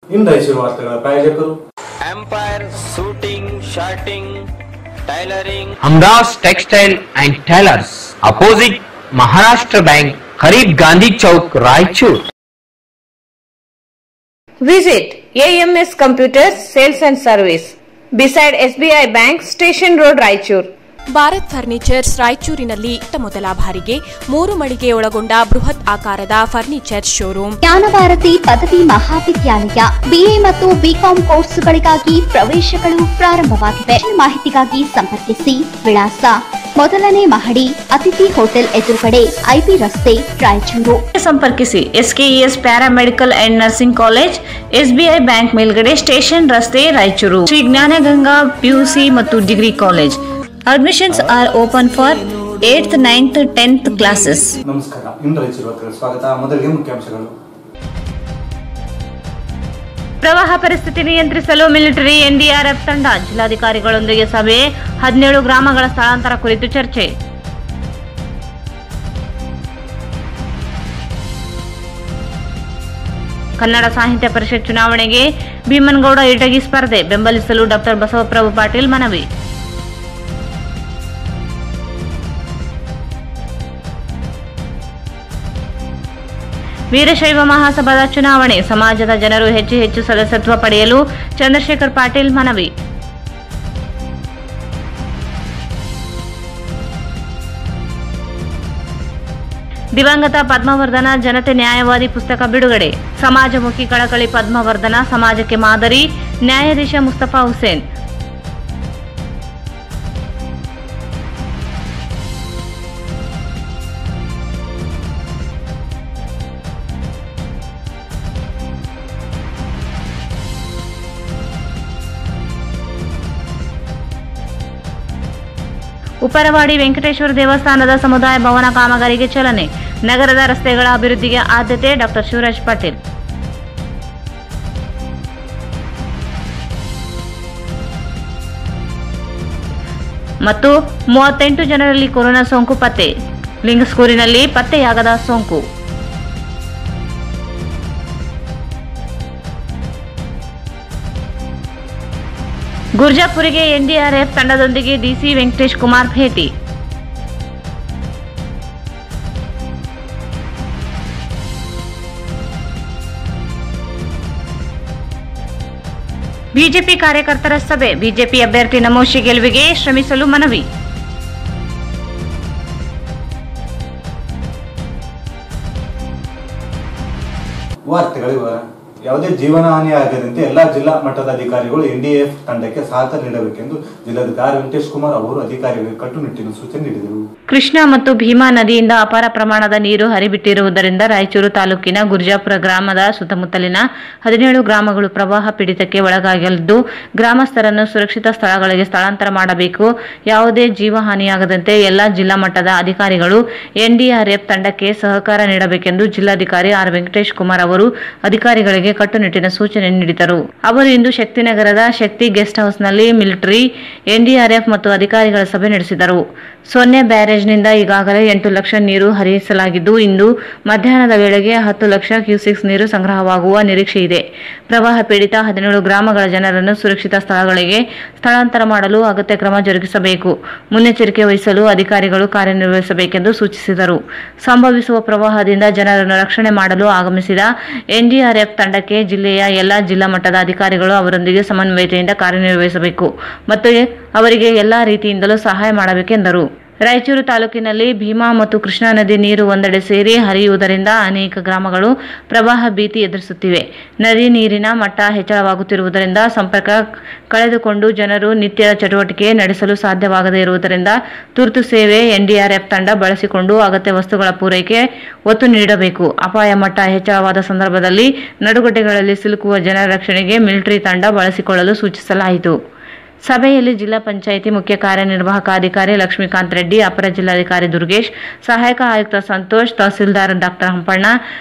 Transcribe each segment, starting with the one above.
ಇಂದು ವಾರ್ತೆಗಳ ಪ್ರಾಯೋಜಕರು Empire Shooting, Shirting, Tailoring, Hamdas textile and tailors opposite Maharashtra bank करीब Gandhi Chowk Raichur Visit AMS Computers Sales and Service beside SBI Bank, Station Road, Raichur. Bharat furnitures ರಾಯಚೂರಿನಲ್ಲಿ ಇತ್ತ ಮೊದಲ ಬಾರಿಗೆ ಮೂರು ಮಳಿಗೆ ಒಳಗೊಂಡ ಬೃಹತ್ ಆಕಾರದ ಫರ್ನಿಚರ್ ಶೋರೂಮ್ ಜ್ಞಾನಭಾರತಿ ಪದವಿ ಮಹಾವಿದ್ಯಾಲಯ ಬಿಎ ಮತ್ತು ಬಿಕಾಂ ಕೋರ್ಸುಗಳಿಗಾಗಿ ಪ್ರವೇಶಗಳು ಪ್ರಾರಂಭವಾಗಿವೆ ಹೆಚ್ಚಿನ ಮಾಹಿತಿಗಾಗಿ ಸಂಪರ್ಕಿಸಿ ವಿಳಾಸ ಮೊದಲನೇ ಮಹಡಿ ಅತಿಥಿ ಹೋಟೆಲ್ ಎದುರುಗಡೆ ಐಬಿ ರಸ್ತೆ ರಾಯಚೂರು ಸಂಪರ್ಕಿಸಿ SKES paramedical and nursing college SBI bank ಮೇಲ್ಗಡೆ ಸ್ಟೇಷನ್ ರಸ್ತೆ ರಾಯಚೂರು ಶ್ರೀ ಜ್ಞಾನಗಂಗಾ ಪಿಯುಸಿ ಮತ್ತು degree college admissions are open for eighth ninth tenth classes ನಮಸ್ಕಾರ ಇಂದು ವಾರ್ತೆಗಳ ಸ್ವಾಗತ ಮೊದಲಿಗೆ ಮುಖ್ಯಾಂಶಗಳು ಪ್ರವಾಹ ಪರಿಸ್ಥಿತಿ ನಿಯಂತ್ರಿಸಲು ಮಿಲಿಟರಿ ಎನ್ಡಿಆರ್ಎಫ್ ತಂಡ ಜಿಲ್ಲಾಧಿಕಾರಿಗಳೊಂದಿಗೆ ಸಭೆ ಹದಿನೇಳು ಗ್ರಾಮಗಳ ಸ್ಥಳಾಂತರ ಕುರಿತು ಚರ್ಚೆ ಕನ್ನಡ ಸಾಹಿತ್ಯ ಪರಿಷತ್ ಚುನಾವಣೆಗೆ ಭೀಮನಗೌಡ ಇಟಗಿ ಸ್ಪರ್ಧೆ ಬೆಂಬಲಿಸಲು ಡಾಕ್ಟರ್ ಬಸವಪ್ರಭು ಪಾಟೀಲ್ ಮನವಿ ವೀರಶೈವ ಮಹಾಸಭಾದ ಚುನಾವಣೆ ಸಮಾಜದ ಜನರು ಹೆಚ್ಚು ಹೆಚ್ಚು ಸದಸ್ಯತ್ವ ಪಡೆಯಲು ಚಂದ್ರಶೇಖರ್ ಪಾಟೀಲ್ ಮನವಿ ದಿವಂಗತ ಪದ್ಮವರ್ಧನ ಜನತೆ ನ್ಯಾಯವಾದಿ ಪುಸ್ತಕ ಬಿಡುಗಡೆ ಸಮಾಜಮುಖಿ ಕಳಕಳಿ ಪದ್ಮವರ್ಧನ ಸಮಾಜಕ್ಕೆ ಮಾದರಿ ನ್ಯಾಯಾಧೀಶ ಮುಸ್ತಫಾ ಹುಸೇನ್ ಉಪ್ಪರವಾಡಿ ವೆಂಕಟೇಶ್ವರ ದೇವಸ್ಥಾನದ ಸಮುದಾಯ ಭವನ ಕಾಮಗಾರಿಗೆ ಚಾಲನೆ ನಗರದ ರಸ್ತೆಗಳ ಅಭಿವೃದ್ಧಿಗೆ ಆದ್ಯತೆ ಡಾಕ್ಟರ್ ಶಿವರಾಜ್ ಪಾಟೀಲ್ ಮತ್ತು ಮೂವತ್ತೆಂಟು ಜನರಲ್ಲಿ ಕೊರೋನಾ ಸೋಂಕು ಪತ್ತೆ ಲಿಂಗಸ್ಕೂರಿನಲ್ಲಿ ಪತ್ತೆಯಾಗದ ಸೋಂಕು ಗುರ್ಜಾಪುರಿಗೆ ಎನ್ಡಿಆರ್ಎಫ್ ತಂಡದೊಂದಿಗೆ ಡಿಸಿ ವೆಂಕಟೇಶ್ ಕುಮಾರ್ ಭೇಟಿ ಬಿಜೆಪಿ ಕಾರ್ಯಕರ್ತರ ಸಭೆ ಬಿಜೆಪಿ ಅಭ್ಯರ್ಥಿ ನಮೋಶಿ ಗೆಲುವಿಗೆ ಶ್ರಮಿಸಲು ಮನವಿ ವಾರ್ತೆಗಳ ವಿವರ ಯಾವುದೇ ಜೀವನ ಹಾನಿ ಆಗದಂತೆ ಎಲ್ಲಾ ಜಿಲ್ಲಾ ಮಟ್ಟದ ಅಧಿಕಾರಿಗಳು ಎನ್ಡಿಎಫ್ ತಂಡಕ್ಕೆ ಸಹಕಾರ ನೀಡಬೇಕೆಂದು ಜಿಲ್ಲಾಧಿಕಾರಿ ವೆಂಕಟೇಶ್ ಕುಮಾರ್ ಅವರು ಅಧಿಕಾರಿಗಳಿಗೆ ಕಟ್ಟುನಿಟ್ಟಿನ ಸೂಚನೆ ನೀಡಿದರು ಕೃಷ್ಣ ಮತ್ತು ಭೀಮಾ ನದಿಯಿಂದ ಅಪಾರ ಪ್ರಮಾಣದ ನೀರು ಹರಿಬಿಟ್ಟಿರುವುದರಿಂದ ರಾಯಚೂರು ತಾಲೂಕಿನ ಗುರ್ಜಾಪುರ ಗ್ರಾಮದ ಸುತ್ತಮುತ್ತಲಿನ ಹದಿನೇಳು ಗ್ರಾಮಗಳು ಪ್ರವಾಹ ಪೀಡಿತಕ್ಕೆ ಒಳಗಾಗಲಿದ್ದು ಗ್ರಾಮಸ್ಥರನ್ನು ಸುರಕ್ಷಿತ ಸ್ಥಳಗಳಿಗೆ ಸ್ಥಳಾಂತರ ಮಾಡಬೇಕು ಯಾವುದೇ ಜೀವಹಾನಿಯಾಗದಂತೆ ಎಲ್ಲಾ ಜಿಲ್ಲಾ ಮಟ್ಟದ ಅಧಿಕಾರಿಗಳು ಎನ್ಡಿಆರ್ಎಫ್ ತಂಡಕ್ಕೆ ಸಹಕಾರ ನೀಡಬೇಕೆಂದು ಜಿಲ್ಲಾಧಿಕಾರಿ ಆರ್ ವೆಂಕಟೇಶ್ ಕುಮಾರ್ ಅವರು ಅಧಿಕಾರಿಗಳಿಗೆ ಕಟ್ಟುನಿಟ್ಟಿನ ಸೂಚನೆ ನೀಡಿದರು ಅವರು ಇಂದು ಶಕ್ತಿನಗರದ ಶಕ್ತಿ ಗೆಸ್ಟ್ ಹೌಸ್ನಲ್ಲಿ ಮಿಲಿಟರಿ ಎನ್ಡಿಆರ್ಎಫ್ ಮತ್ತು ಅಧಿಕಾರಿಗಳ ಸಭೆ ನಡೆಸಿದರು ಸೊನ್ನೆ ಬ್ಯಾರೇಜ್ನಿಂದ ಈಗಾಗಲೇ ಎಂಟು ಲಕ್ಷ ನೀರು ಹರಿಸಲಾಗಿದ್ದು ಇಂದು ಮಧ್ಯಾಹ್ನದ ವೇಳೆಗೆ ಹತ್ತು ಲಕ್ಷ ಕ್ಯೂಸಿಕ್ಸ್ ನೀರು ಸಂಗ್ರಹವಾಗುವ ನಿರೀಕ್ಷೆ ಇದೆ ಪ್ರವಾಹ ಪೀಡಿತ ಹದಿನೇಳು ಗ್ರಾಮಗಳ ಜನರನ್ನು ಸುರಕ್ಷಿತ ಸ್ಥಳಗಳಿಗೆ ಸ್ಥಳಾಂತರ ಮಾಡಲು ಅಗತ್ಯ ಕ್ರಮ ಜರುಗಿಸಬೇಕು ಮುನ್ನೆಚ್ಚರಿಕೆ ವಹಿಸಲು ಅಧಿಕಾರಿಗಳು ಕಾರ್ಯನಿರ್ವಹಿಸಬೇಕೆಂದು ಸೂಚಿಸಿದರು ಸಂಭವಿಸುವ ಪ್ರವಾಹದಿಂದ ಜನರನ್ನು ರಕ್ಷಣೆ ಮಾಡಲು ಆಗಮಿಸಿದ ಎನ್ಡಿಆರ್ಎಫ್ ತಂಡಕ್ಕೆ ಜಿಲ್ಲೆಯ ಎಲ್ಲಾ ಜಿಲ್ಲಾ ಮಟ್ಟದ ಅಧಿಕಾರಿಗಳು ಅವರೊಂದಿಗೆ ಸಮನ್ವಯತೆಯಿಂದ ಕಾರ್ಯನಿರ್ವಹಿಸಬೇಕು ಮತ್ತು ಅವರಿಗೆ ಎಲ್ಲಾ ರೀತಿಯಿಂದಲೂ ಸಹಾಯ ಮಾಡಬೇಕೆಂದರು ರಾಯಚೂರು ತಾಲೂಕಿನಲ್ಲಿ ಭೀಮಾ ಮತ್ತು ಕೃಷ್ಣಾ ನದಿ ನೀರು ಒಂದೆಡೆ ಸೇರಿ ಹರಿಯುವುದರಿಂದ ಅನೇಕ ಗ್ರಾಮಗಳು ಪ್ರವಾಹ ಭೀತಿ ಎದುರಿಸುತ್ತಿವೆ ನದಿ ನೀರಿನ ಮಟ್ಟ ಹೆಚ್ಚಳವಾಗುತ್ತಿರುವುದರಿಂದ ಸಂಪರ್ಕ ಕಳೆದುಕೊಂಡು ಜನರು ನಿತ್ಯ ಚಟುವಟಿಕೆ ನಡೆಸಲು ಸಾಧ್ಯವಾಗದೇ ಇರುವುದರಿಂದ ತುರ್ತು ಸೇವೆ ಎನ್ಡಿಆರ್ಎಫ್ ತಂಡ ಬಳಸಿಕೊಂಡು ಅಗತ್ಯ ವಸ್ತುಗಳ ಪೂರೈಕೆ ಒತ್ತು ನೀಡಬೇಕು ಅಪಾಯ ಮಟ್ಟ ಹೆಚ್ಚಳವಾದ ಸಂದರ್ಭದಲ್ಲಿ ನಡುಗಡ್ಡೆಗಳಲ್ಲಿ ಸಿಲುಕುವ ಜನರ ರಕ್ಷಣೆಗೆ ಮಿಲಿಟರಿ ತಂಡ ಬಳಸಿಕೊಳ್ಳಲು ಸೂಚಿಸಲಾಯಿತು ಸಭೆಯಲ್ಲಿ ಜಿಲ್ಲಾ ಪಂಚಾಯಿತಿ ಮುಖ್ಯ ಕಾರ್ಯನಿರ್ವಾಹಕ ಅಧಿಕಾರಿ ಲಕ್ಷ್ಮೀಕಾಂತ್ ರೆಡ್ಡಿ ಅಪರ ಜಿಲ್ಲಾಧಿಕಾರಿ ದುರ್ಗೇಶ್ ಸಹಾಯಕ ಆಯುಕ್ತ ಸಂತೋಷ್ ತಹಸೀಲ್ದಾರ್ ಡಾಕ್ಟರ್ ಹಂಪಣ್ಣ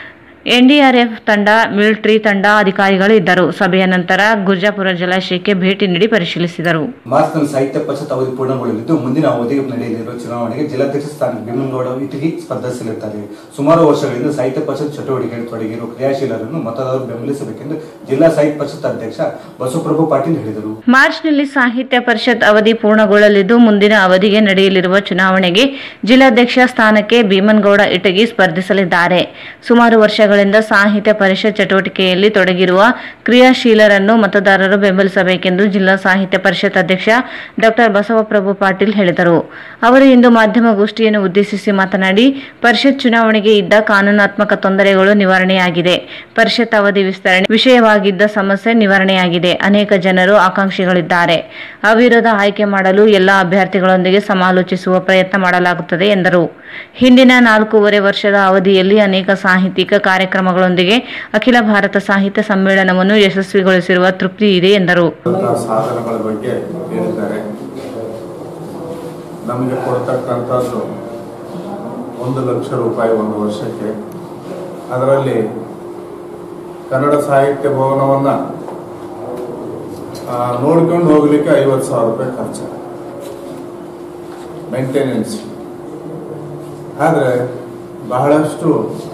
ಎನ್ಡಿಆರ್ಎಫ್ ತಂಡ ಮಿಲಿಟರಿ ತಂಡ ಅಧಿಕಾರಿಗಳು ಇದ್ದರು ಸಭೆಯ ನಂತರ ಗುರ್ಜಾಪುರ ಜಲಾಶಯಕ್ಕೆ ಭೇಟಿ ನೀಡಿ ಪರಿಶೀಲಿಸಿದರು ಮಾರ್ಚ್ನಲ್ಲಿ ಸಾಹಿತ್ಯ ಪರಿಷತ್ ಅವಧಿ ಪೂರ್ಣಗೊಳ್ಳಲಿದ್ದು ಮುಂದಿನ ಅವಧಿಗೆ ನಡೆಯಲಿರುವ ಚುನಾವಣೆಗೆ ಜಿಲ್ಲಾಧ್ಯಕ್ಷ ಸ್ಥಾನಕ್ಕೆ ಭೀಮನಗೌಡ ಇಟಗಿ ಸ್ಪರ್ಧಿಸಲಿದ್ದಾರೆ ಸುಮಾರು ವರ್ಷಗಳಿಂದ ಸಾಹಿತ್ಯ ಪರಿಷತ್ ಚಟುವಟಿಕೆಯಲ್ಲಿ ತೊಡಗಿರುವ ಕ್ರಿಯಾಶೀಲರನ್ನು ಮತದಾರರು ಬೆಂಬಲಿಸಬೇಕೆಂದು ಜಿಲ್ಲಾ ಸಾಹಿತ್ಯ ಪರಿಷತ್ ಅಧ್ಯಕ್ಷ ಬಸವಪ್ರಭು ಪಾಟೀಲ್ ಹೇಳಿದರು ಮಾರ್ಚ್ನಲ್ಲಿ ಸಾಹಿತ್ಯ ಪರಿಷತ್ ಅವಧಿ ಪೂರ್ಣಗೊಳ್ಳಲಿದ್ದು ಮುಂದಿನ ಅವಧಿಗೆ ನಡೆಯಲಿರುವ ಚುನಾವಣೆಗೆ ಜಿಲ್ಲಾಧ್ಯಕ್ಷ ಸ್ಥಾನಕ್ಕೆ ಭೀಮನಗೌಡ ಇಟಗಿ ಸ್ಪರ್ಧಿಸಲಿದ್ದಾರೆ ಸುಮಾರು ವರ್ಷಗಳಿಂದ ಸಾಹಿತ್ಯ ಪರಿಷತ್ ಚಟುವಟಿಕೆಯಲ್ಲಿ ತೊಡಗಿರುವ ಕ್ರಿಯಾಶೀಲರನ್ನು ಮತದಾರರು ಬೆಂಬಲಿಸಬೇಕೆಂದು ಜಿಲ್ಲಾ ಸಾಹಿತ್ಯ ಪರಿಷತ್ ಅಧ್ಯಕ್ಷ ಡಾಕ್ಟರ್ ಬಸವಪ್ರಭು ಪಾಟೀಲ್ ಹೇಳಿದರು ಅವರು ಇಂದು ಮಾಧ್ಯಮಗೋಷ್ಠಿಯನ್ನು ಉದ್ದೇಶಿಸಿ ಮಾತನಾಡಿ ಪರಿಷತ್ ಚುನಾವಣೆಗೆ ಇದ್ದ ಕಾನೂನಾತ್ಮಕ ತೊಂದರೆಗಳು ನಿವಾರಣೆಯಾಗಿದೆ ಪರಿಷತ್ ಅವಧಿ ವಿಸ್ತರಣೆ ವಿಷಯವಾಗಿದ್ದ ಸಮಸ್ಯೆ ನಿವಾರಣೆಯಾಗಿದೆ ಅನೇಕ ಜನರು ಆಕಾಂಕ್ಷಿಗಳಿದ್ದಾರೆ ಅವಿರೋಧ ಆಯ್ಕೆ ಮಾಡಲು ಎಲ್ಲ ಅಭ್ಯರ್ಥಿಗಳೊಂದಿಗೆ ಸಮಾಲೋಚಿಸುವ ಪ್ರಯತ್ನ ಮಾಡಲಾಗುತ್ತದೆ ಎಂದರು ಹಿಂದಿನ ನಾಲ್ಕೂವರೆ ವರ್ಷದ ಅವಧಿಯಲ್ಲಿ ಅನೇಕ ಸಾಹಿತ್ಯಿಕ ಕಾರ್ಯಕ್ರಮಗಳೊಂದಿಗೆ ಅಖಿಲ ಭಾರತ ಸಾಹಿತ್ಯ ಸಮ್ಮೇಳನವನ್ನು ಯಶಸ್ವಿಗೊಳಿಸಿರುವ ತೃಪ್ತಿ ಇದೆ ಎಂದರು ಅಂತಹ ಸಾಧನಗಳ ಬಗ್ಗೆ ಹೇಳಿದ್ದಾರೆ ನಮಗೆ ಕೊಡ್ತಕ್ಕಂಥದ್ದು ಒಂದು ಲಕ್ಷ ರೂಪಾಯಿ ಒಂದು ವರ್ಷಕ್ಕೆ ಅದರಲ್ಲಿ ಕನ್ನಡ ಸಾಹಿತ್ಯ ಭವನವನ್ನು ನೋಡ್ಕೊಂಡು ಹೋಗ್ಲಿಕ್ಕೆ ಐವತ್ತು ಸಾವಿರ ರೂಪಾಯಿ ಖರ್ಚು ಮೇಂಟೆನೆನ್ಸ್ ಆದರೆ ಬಹಳಷ್ಟು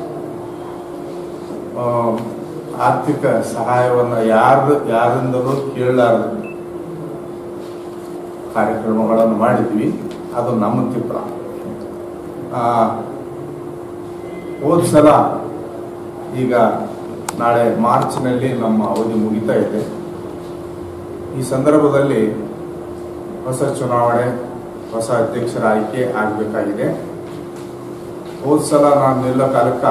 ಆ, ಆರ್ಥಿಕ ಸಹಾಯವನ್ನು ಯಾರ ಯಾರಿಂದಲೂ ಕೇಳಲಾರದು ಕಾರ್ಯಕ್ರಮಗಳನ್ನು ಮಾಡಿದ್ವಿ ಅದು ನಮ್ಮ ತಿಪ್ಪ ಹೋದ ಸಲ ಈಗ ನಾಳೆ ಮಾರ್ಚ್ನಲ್ಲಿ ನಮ್ಮ ಅವಧಿ ಮುಗಿತಾ ಇದೆ ಈ ಸಂದರ್ಭದಲ್ಲಿ ಹೊಸ ಚುನಾವಣೆ ಹೊಸ ಅಧ್ಯಕ್ಷರ ಆಯ್ಕೆ ಆಗಬೇಕಾಗಿದೆ ಹೋದ ಸಲ ನಾನು ನಿಲ್ಲೋ ಕಾಲಕ್ಕ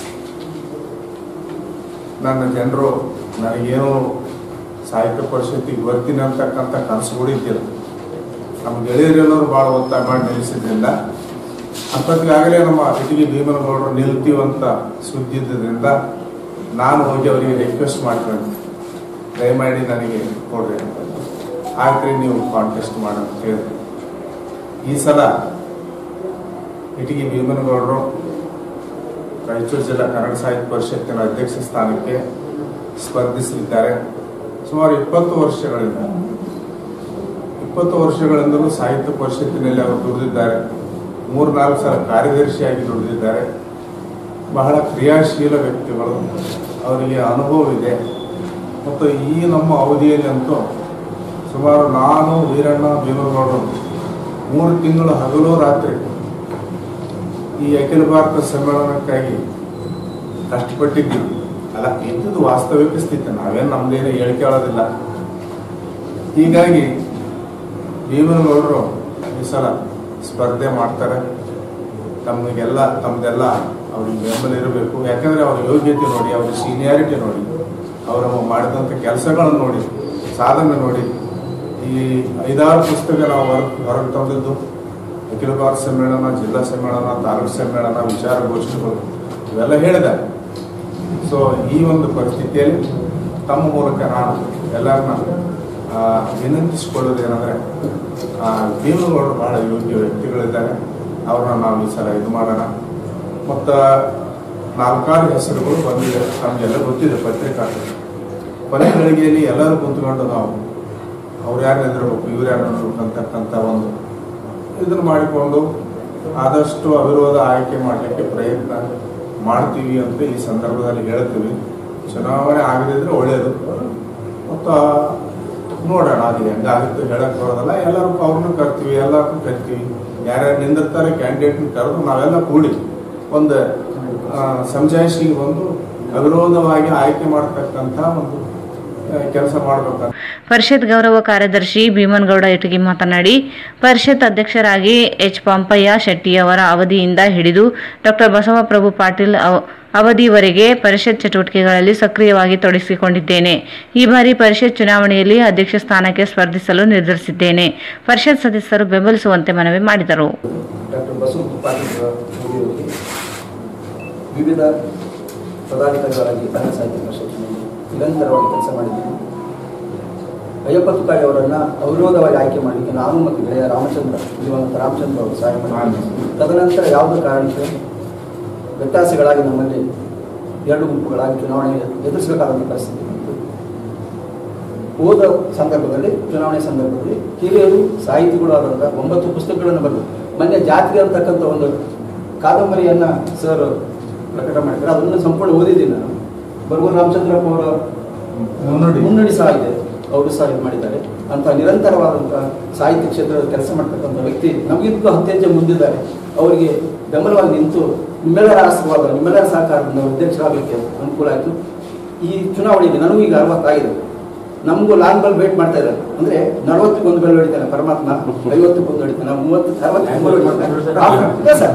ನನ್ನ ಜನರು ನನಗೇನು ಸಾಹಿತ್ಯ ಪರಿಷತ್ತಿಗೆ ಬರ್ತೀನಿ ಅಂತಕ್ಕಂಥ ಕನಸು ಕೂಡ ಇದ್ದಿಲ್ಲ ನಮ್ಮ ಗೆಳೆಯರೆಲ್ಲರೂ ಭಾಳ ಒತ್ತಾಯ ಮಾಡಿ ನಿಲ್ಲಿಸಿದ್ರಿಂದ ಅಂಥದ್ಗಾಗಲೇ ನಮ್ಮ ಇಟಗಿ ಭೀಮನಗೌಡರು ನಿಲ್ತೀವಂತ ಸುದ್ದಿ ಇದ್ದಿದ್ದರಿಂದ ನಾನು ಹೋಗಿ ಅವರಿಗೆ ರಿಕ್ವೆಸ್ಟ್ ಮಾಡ್ಕೊಂಡು ದಯಮಾಡಿ ನನಗೆ ಕೊಡ್ರಿ ಅಂತ ಆಯ್ತು ನೀವು ಕಾಂಟೆಸ್ಟ್ ಮಾಡಿ ಅಂತ ಹೇಳಿದ್ರು ಈ ಸಲ ಇಟಗಿ ಭೀಮನಗೌಡರು ರಾಯಚೂರು ಜಿಲ್ಲಾ ಕನ್ನಡ ಸಾಹಿತ್ಯ ಪರಿಷತ್ತಿನ ಅಧ್ಯಕ್ಷ ಸ್ಥಾನಕ್ಕೆ ಸ್ಪರ್ಧಿಸಲಿದ್ದಾರೆ ಸುಮಾರು ಇಪ್ಪತ್ತು ವರ್ಷಗಳಿಂದ ಇಪ್ಪತ್ತು ವರ್ಷಗಳಿಂದಲೂ ಸಾಹಿತ್ಯ ಪರಿಷತ್ತಿನಲ್ಲಿ ಅವರು ದುಡಿದಿದ್ದಾರೆ ಮೂರ್ನಾಲ್ಕು ಸಲ ಕಾರ್ಯದರ್ಶಿಯಾಗಿ ದುಡಿದಿದ್ದಾರೆ ಬಹಳ ಕ್ರಿಯಾಶೀಲ ವ್ಯಕ್ತಿಗಳು ಅವರಿಗೆ ಅನುಭವ ಇದೆ ಮತ್ತು ಈ ನಮ್ಮ ಅವಧಿಯಲ್ಲಿ ಅಂತೂ ಸುಮಾರು ನಾನು ವೀರಣ್ಣ ಭೀಮಗೌಡರು ಮೂರು ತಿಂಗಳು ಹಗಲು ರಾತ್ರಿ ಈ ಅಖಿಲ ಭಾರತ ಸಮ್ಮೇಳನಕ್ಕಾಗಿ ಕಷ್ಟಪಟ್ಟಿದ್ದೀವಿ ಅಲ್ಲ ಇದ್ದದ್ದು ವಾಸ್ತವಿಕ ಸ್ಥಿತಿ ನಾವೇನು ನಮ್ದೇನು ಹೇಳಿಕೆ ಹೇಳೋದಿಲ್ಲ ಹೀಗಾಗಿ ಭೀಮನಗೌಡರು ಈ ಸಲ ಸ್ಪರ್ಧೆ ಮಾಡ್ತಾರೆ ತಮಗೆಲ್ಲ ತಮ್ಮದೆಲ್ಲ ಅವ್ರಿಗೆ ಬೆಂಬಲ ಇರಬೇಕು ಯಾಕಂದ್ರೆ ಅವ್ರ ಯೋಗ್ಯತೆ ನೋಡಿ ಅವ್ರ ಸೀನಿಯಾರಿಟಿ ನೋಡಿ ಅವರು ಮಾಡಿದಂಥ ಕೆಲಸಗಳನ್ನು ನೋಡಿ ಸಾಧನೆ ನೋಡಿ ಈ ಐದಾರು ಪುಸ್ತಕ ನಾವು ಹೊರ ಹೊರಗೆ ತಂದದ್ದು ಅಖಿಲ ಭಾರತ ಸಮ್ಮೇಳನ ಜಿಲ್ಲಾ ಸಮ್ಮೇಳನ ತಾಲೂಕು ಸಮ್ಮೇಳನ ವಿಚಾರಗೋಷ್ಠಿಗಳು ಇವೆಲ್ಲ ಹೇಳಿದ್ದಾರೆ ಸೊ ಈ ಒಂದು ಪರಿಸ್ಥಿತಿಯಲ್ಲಿ ತಮ್ಮ ಮೂಲಕ ನಾನು ಎಲ್ಲರನ್ನ ಆ, ವಿನಂತಿಸಿಕೊಳ್ಳೋದೇನೆಂದರೆ ಭೀಮಗೌಡರು ಬಹಳ ಯೋಗ್ಯ ವ್ಯಕ್ತಿಗಳಿದ್ದಾರೆ ಅವ್ರನ್ನ ನಾವು ಈ ಸಲ ಇದು ಮಾಡೋಣ ಮತ್ತು ನಾಲ್ಕಾರು ಹೆಸರುಗಳು ಬಂದಿದೆ ನಮಗೆಲ್ಲ ಗೊತ್ತಿದೆ ಪತ್ರಿಕಾ ಕೊನೆ ಗಳಿಗೆಯಲ್ಲಿ ಎಲ್ಲರೂ ಕುಂತ್ಕೊಂಡು ನಾವು ಅವ್ರು ಯಾರು ನಿಂದಿರ್ಬೇಕು ಇವ್ರು ಯಾರು ನಿಂದಿರ್ಬೇಕು ಅಂತಕ್ಕಂಥ ಒಂದು ಇದನ್ನು ಮಾಡಿಕೊಂಡು ಆದಷ್ಟು ಅವಿರೋಧ ಆಯ್ಕೆ ಮಾಡಲಿಕ್ಕೆ ಪ್ರಯತ್ನ ಮಾಡ್ತೀವಿ ಅಂತ ಈ ಸಂದರ್ಭದಲ್ಲಿ ಹೇಳ್ತೀವಿ ಚುನಾವಣೆ ಆಗದಿದ್ರೆ ಒಳ್ಳೆಯದು ಮತ್ತು ನೋಡೋಣ ಅದು ಹೆಂಗಾಗುತ್ತೆ ಹೇಳಕ್ ಬರೋದಲ್ಲ ಎಲ್ಲರೂ ಅವ್ರನ್ನೂ ಕರ್ತೀವಿ ಎಲ್ಲರನ್ನೂ ಕರಿತೀವಿ ಯಾರ್ಯಾರು ನಿಂದಿರ್ತಾರೆ ಕ್ಯಾಂಡಿಡೇಟ್ನ ಕರೆದು ನಾವೆಲ್ಲ ಕೂಡಿ ಒಂದು ಆ, ಸಮಜಾಯಿಷಿಗೆ ಒಂದು ಅವಿರೋಧವಾಗಿ ಆಯ್ಕೆ ಮಾಡ್ತಕ್ಕಂಥ ಒಂದು ಕೆಲಸ ಮಾಡ್ಬೇಕಂತ ಪರಿಷತ್ ಗೌರವ ಕಾರ್ಯದರ್ಶಿ ಭೀಮನಗೌಡ ಇಟಗಿ ಮಾತನಾಡಿ ಪರಿಷತ್ ಅಧ್ಯಕ್ಷರಾಗಿ ಎಚ್ ಪಂಪಯ್ಯ ಶೆಟ್ಟಿಯವರ ಅವಧಿಯಿಂದ ಹಿಡಿದು ಡಾಕ್ಟರ್ ಬಸವಪ್ರಭು ಪಾಟೀಲ್ ಅವ- ಅವಧಿವರೆಗೆ ಪರಿಷತ್ ಚಟುವಟಿಕೆಗಳಲ್ಲಿ ಸಕ್ರಿಯವಾಗಿ ತೊಡಗಿಸಿಕೊಂಡಿದ್ದೇನೆ ಈ ಬಾರಿ ಪರಿಷತ್ ಚುನಾವಣೆಯಲ್ಲಿ ಅಧ್ಯಕ್ಷ ಸ್ಥಾನಕ್ಕೆ ಸ್ಪರ್ಧಿಸಲು ನಿರ್ಧರಿಸಿದ್ದೇನೆ ಪರಿಷತ್ ಸದಸ್ಯರು ಬೆಂಬಲಿಸುವಂತೆ ಮನವಿ ಮಾಡಿದರು ಡಾಕ್ಟರ್ ಬಸವ ಪಾಟೀಲ್ ಅವರಿಗೆ ವಿವಿಧ ಪದಾಧಿಕಾರಿಗಳಾಗಿ ಕನ್ನಡ ಸಾಹಿತ್ಯ ಪರಿಷತ್ತಿನಲ್ಲಿ ನಿರಂತರವಾಗಿ ಕೆಲಸ ಮಾಡಿದ್ದೀನಿ ಅಯ್ಯಪ್ಪ ತುಕಾಯಿ ಅವರನ್ನು ಅವಿರೋಧವಾಗಿ ಆಯ್ಕೆ ಮಾಡಲಿಕ್ಕೆ ನಾನು ಮತ್ತು ಗೆಳೆಯ ರಾಮಚಂದ್ರ ಜೀವಂತ ರಾಮಚಂದ್ರ ಅವರು ಸಹಾಯ ಮಾಡಿದ್ದಾರೆ ತದನಂತರ ಯಾವುದೇ ಕಾರಣಕ್ಕೆ ವ್ಯತ್ಯಾಸಗಳಾಗಿ ನಮ್ಮಲ್ಲಿ ಎರಡು ಗುಂಪುಗಳಾಗಿ ಚುನಾವಣೆ ಎದುರಿಸಬೇಕಾದಂಥ ಪರಿಸ್ಥಿತಿ ಬಂತು ಹೋದ ಸಂದರ್ಭದಲ್ಲಿ ಚುನಾವಣೆ ಸಂದರ್ಭದಲ್ಲಿ ಹಿರಿಯರು ಸಾಹಿತಿಗಳು ಆದಂಥ ಒಂಬತ್ತು ಪುಸ್ತಕಗಳನ್ನು ಬರೆದು ಮೊನ್ನೆ ಜಾತಿಗೆ ಅಂತಕ್ಕಂಥ ಒಂದು ಕಾದಂಬರಿಯನ್ನು ಸರ್ ಪ್ರಕಟ ಮಾಡಿದ್ದಾರೆ ಅದನ್ನು ಸಂಪೂರ್ಣ ಓದಿದ್ದೀನಿ ನಾನು ಬರಗೂರು ರಾಮಚಂದ್ರಪ್ಪ ಅವರ ಮುನ್ನುಡಿ. ಮುನ್ನಡಿ ಸಹ ಇದೆ ಅವರು ಸಹ ಇದು ಮಾಡಿದ್ದಾರೆ ಅಂತ ನಿರಂತರವಾದಂಥ ಸಾಹಿತ್ಯ ಕ್ಷೇತ್ರದ ಕೆಲಸ ಮಾಡ್ತಕ್ಕಂಥ ವ್ಯಕ್ತಿ ನಮಗಿಂತಲೂ ಹತ್ತು ಹೆಜ್ಜೆ ಮುಂದಿದ್ದಾರೆ ಅವರಿಗೆ ಬೆಂಬಲವಾಗಿ ನಿಂತು ನಿಮ್ಮೆಲ್ಲರ ಆಶೀರ್ವಾದ ನಿಮ್ಮೆಲ್ಲರ ಸಹಕಾರದಿಂದ ಅವರು ಅಧ್ಯಕ್ಷರಾಗಲಿಕ್ಕೆ ಅನುಕೂಲ ಆಯಿತು ಈ ಚುನಾವಣೆಗೆ ನನಗೂ ಈಗ ಅರವತ್ತಾಗಿದೆ ನಮಗೂ ಲಾಂಗ್ ಬಲ್ ವೇಟ್ ಮಾಡ್ತಾ ಇದ್ದಾರೆ ಅಂದ್ರೆ ನಲವತ್ತಕ್ಕೆ ಒಂದು ಬೆಲ್ ಹೊಡಿತಾನೆ ಪರಮಾತ್ಮ ಐವತ್ತಕ್ಕೆ ಒಂದು ಹೊಡಿತಾನೆ ನಾವು ಮೂವತ್ತು ಅರವತ್ತಕ್ಕೆ ಒಂದು ವೇಟ್ ಮಾಡ್ತಾನೆ ಇದೆ ಸರ್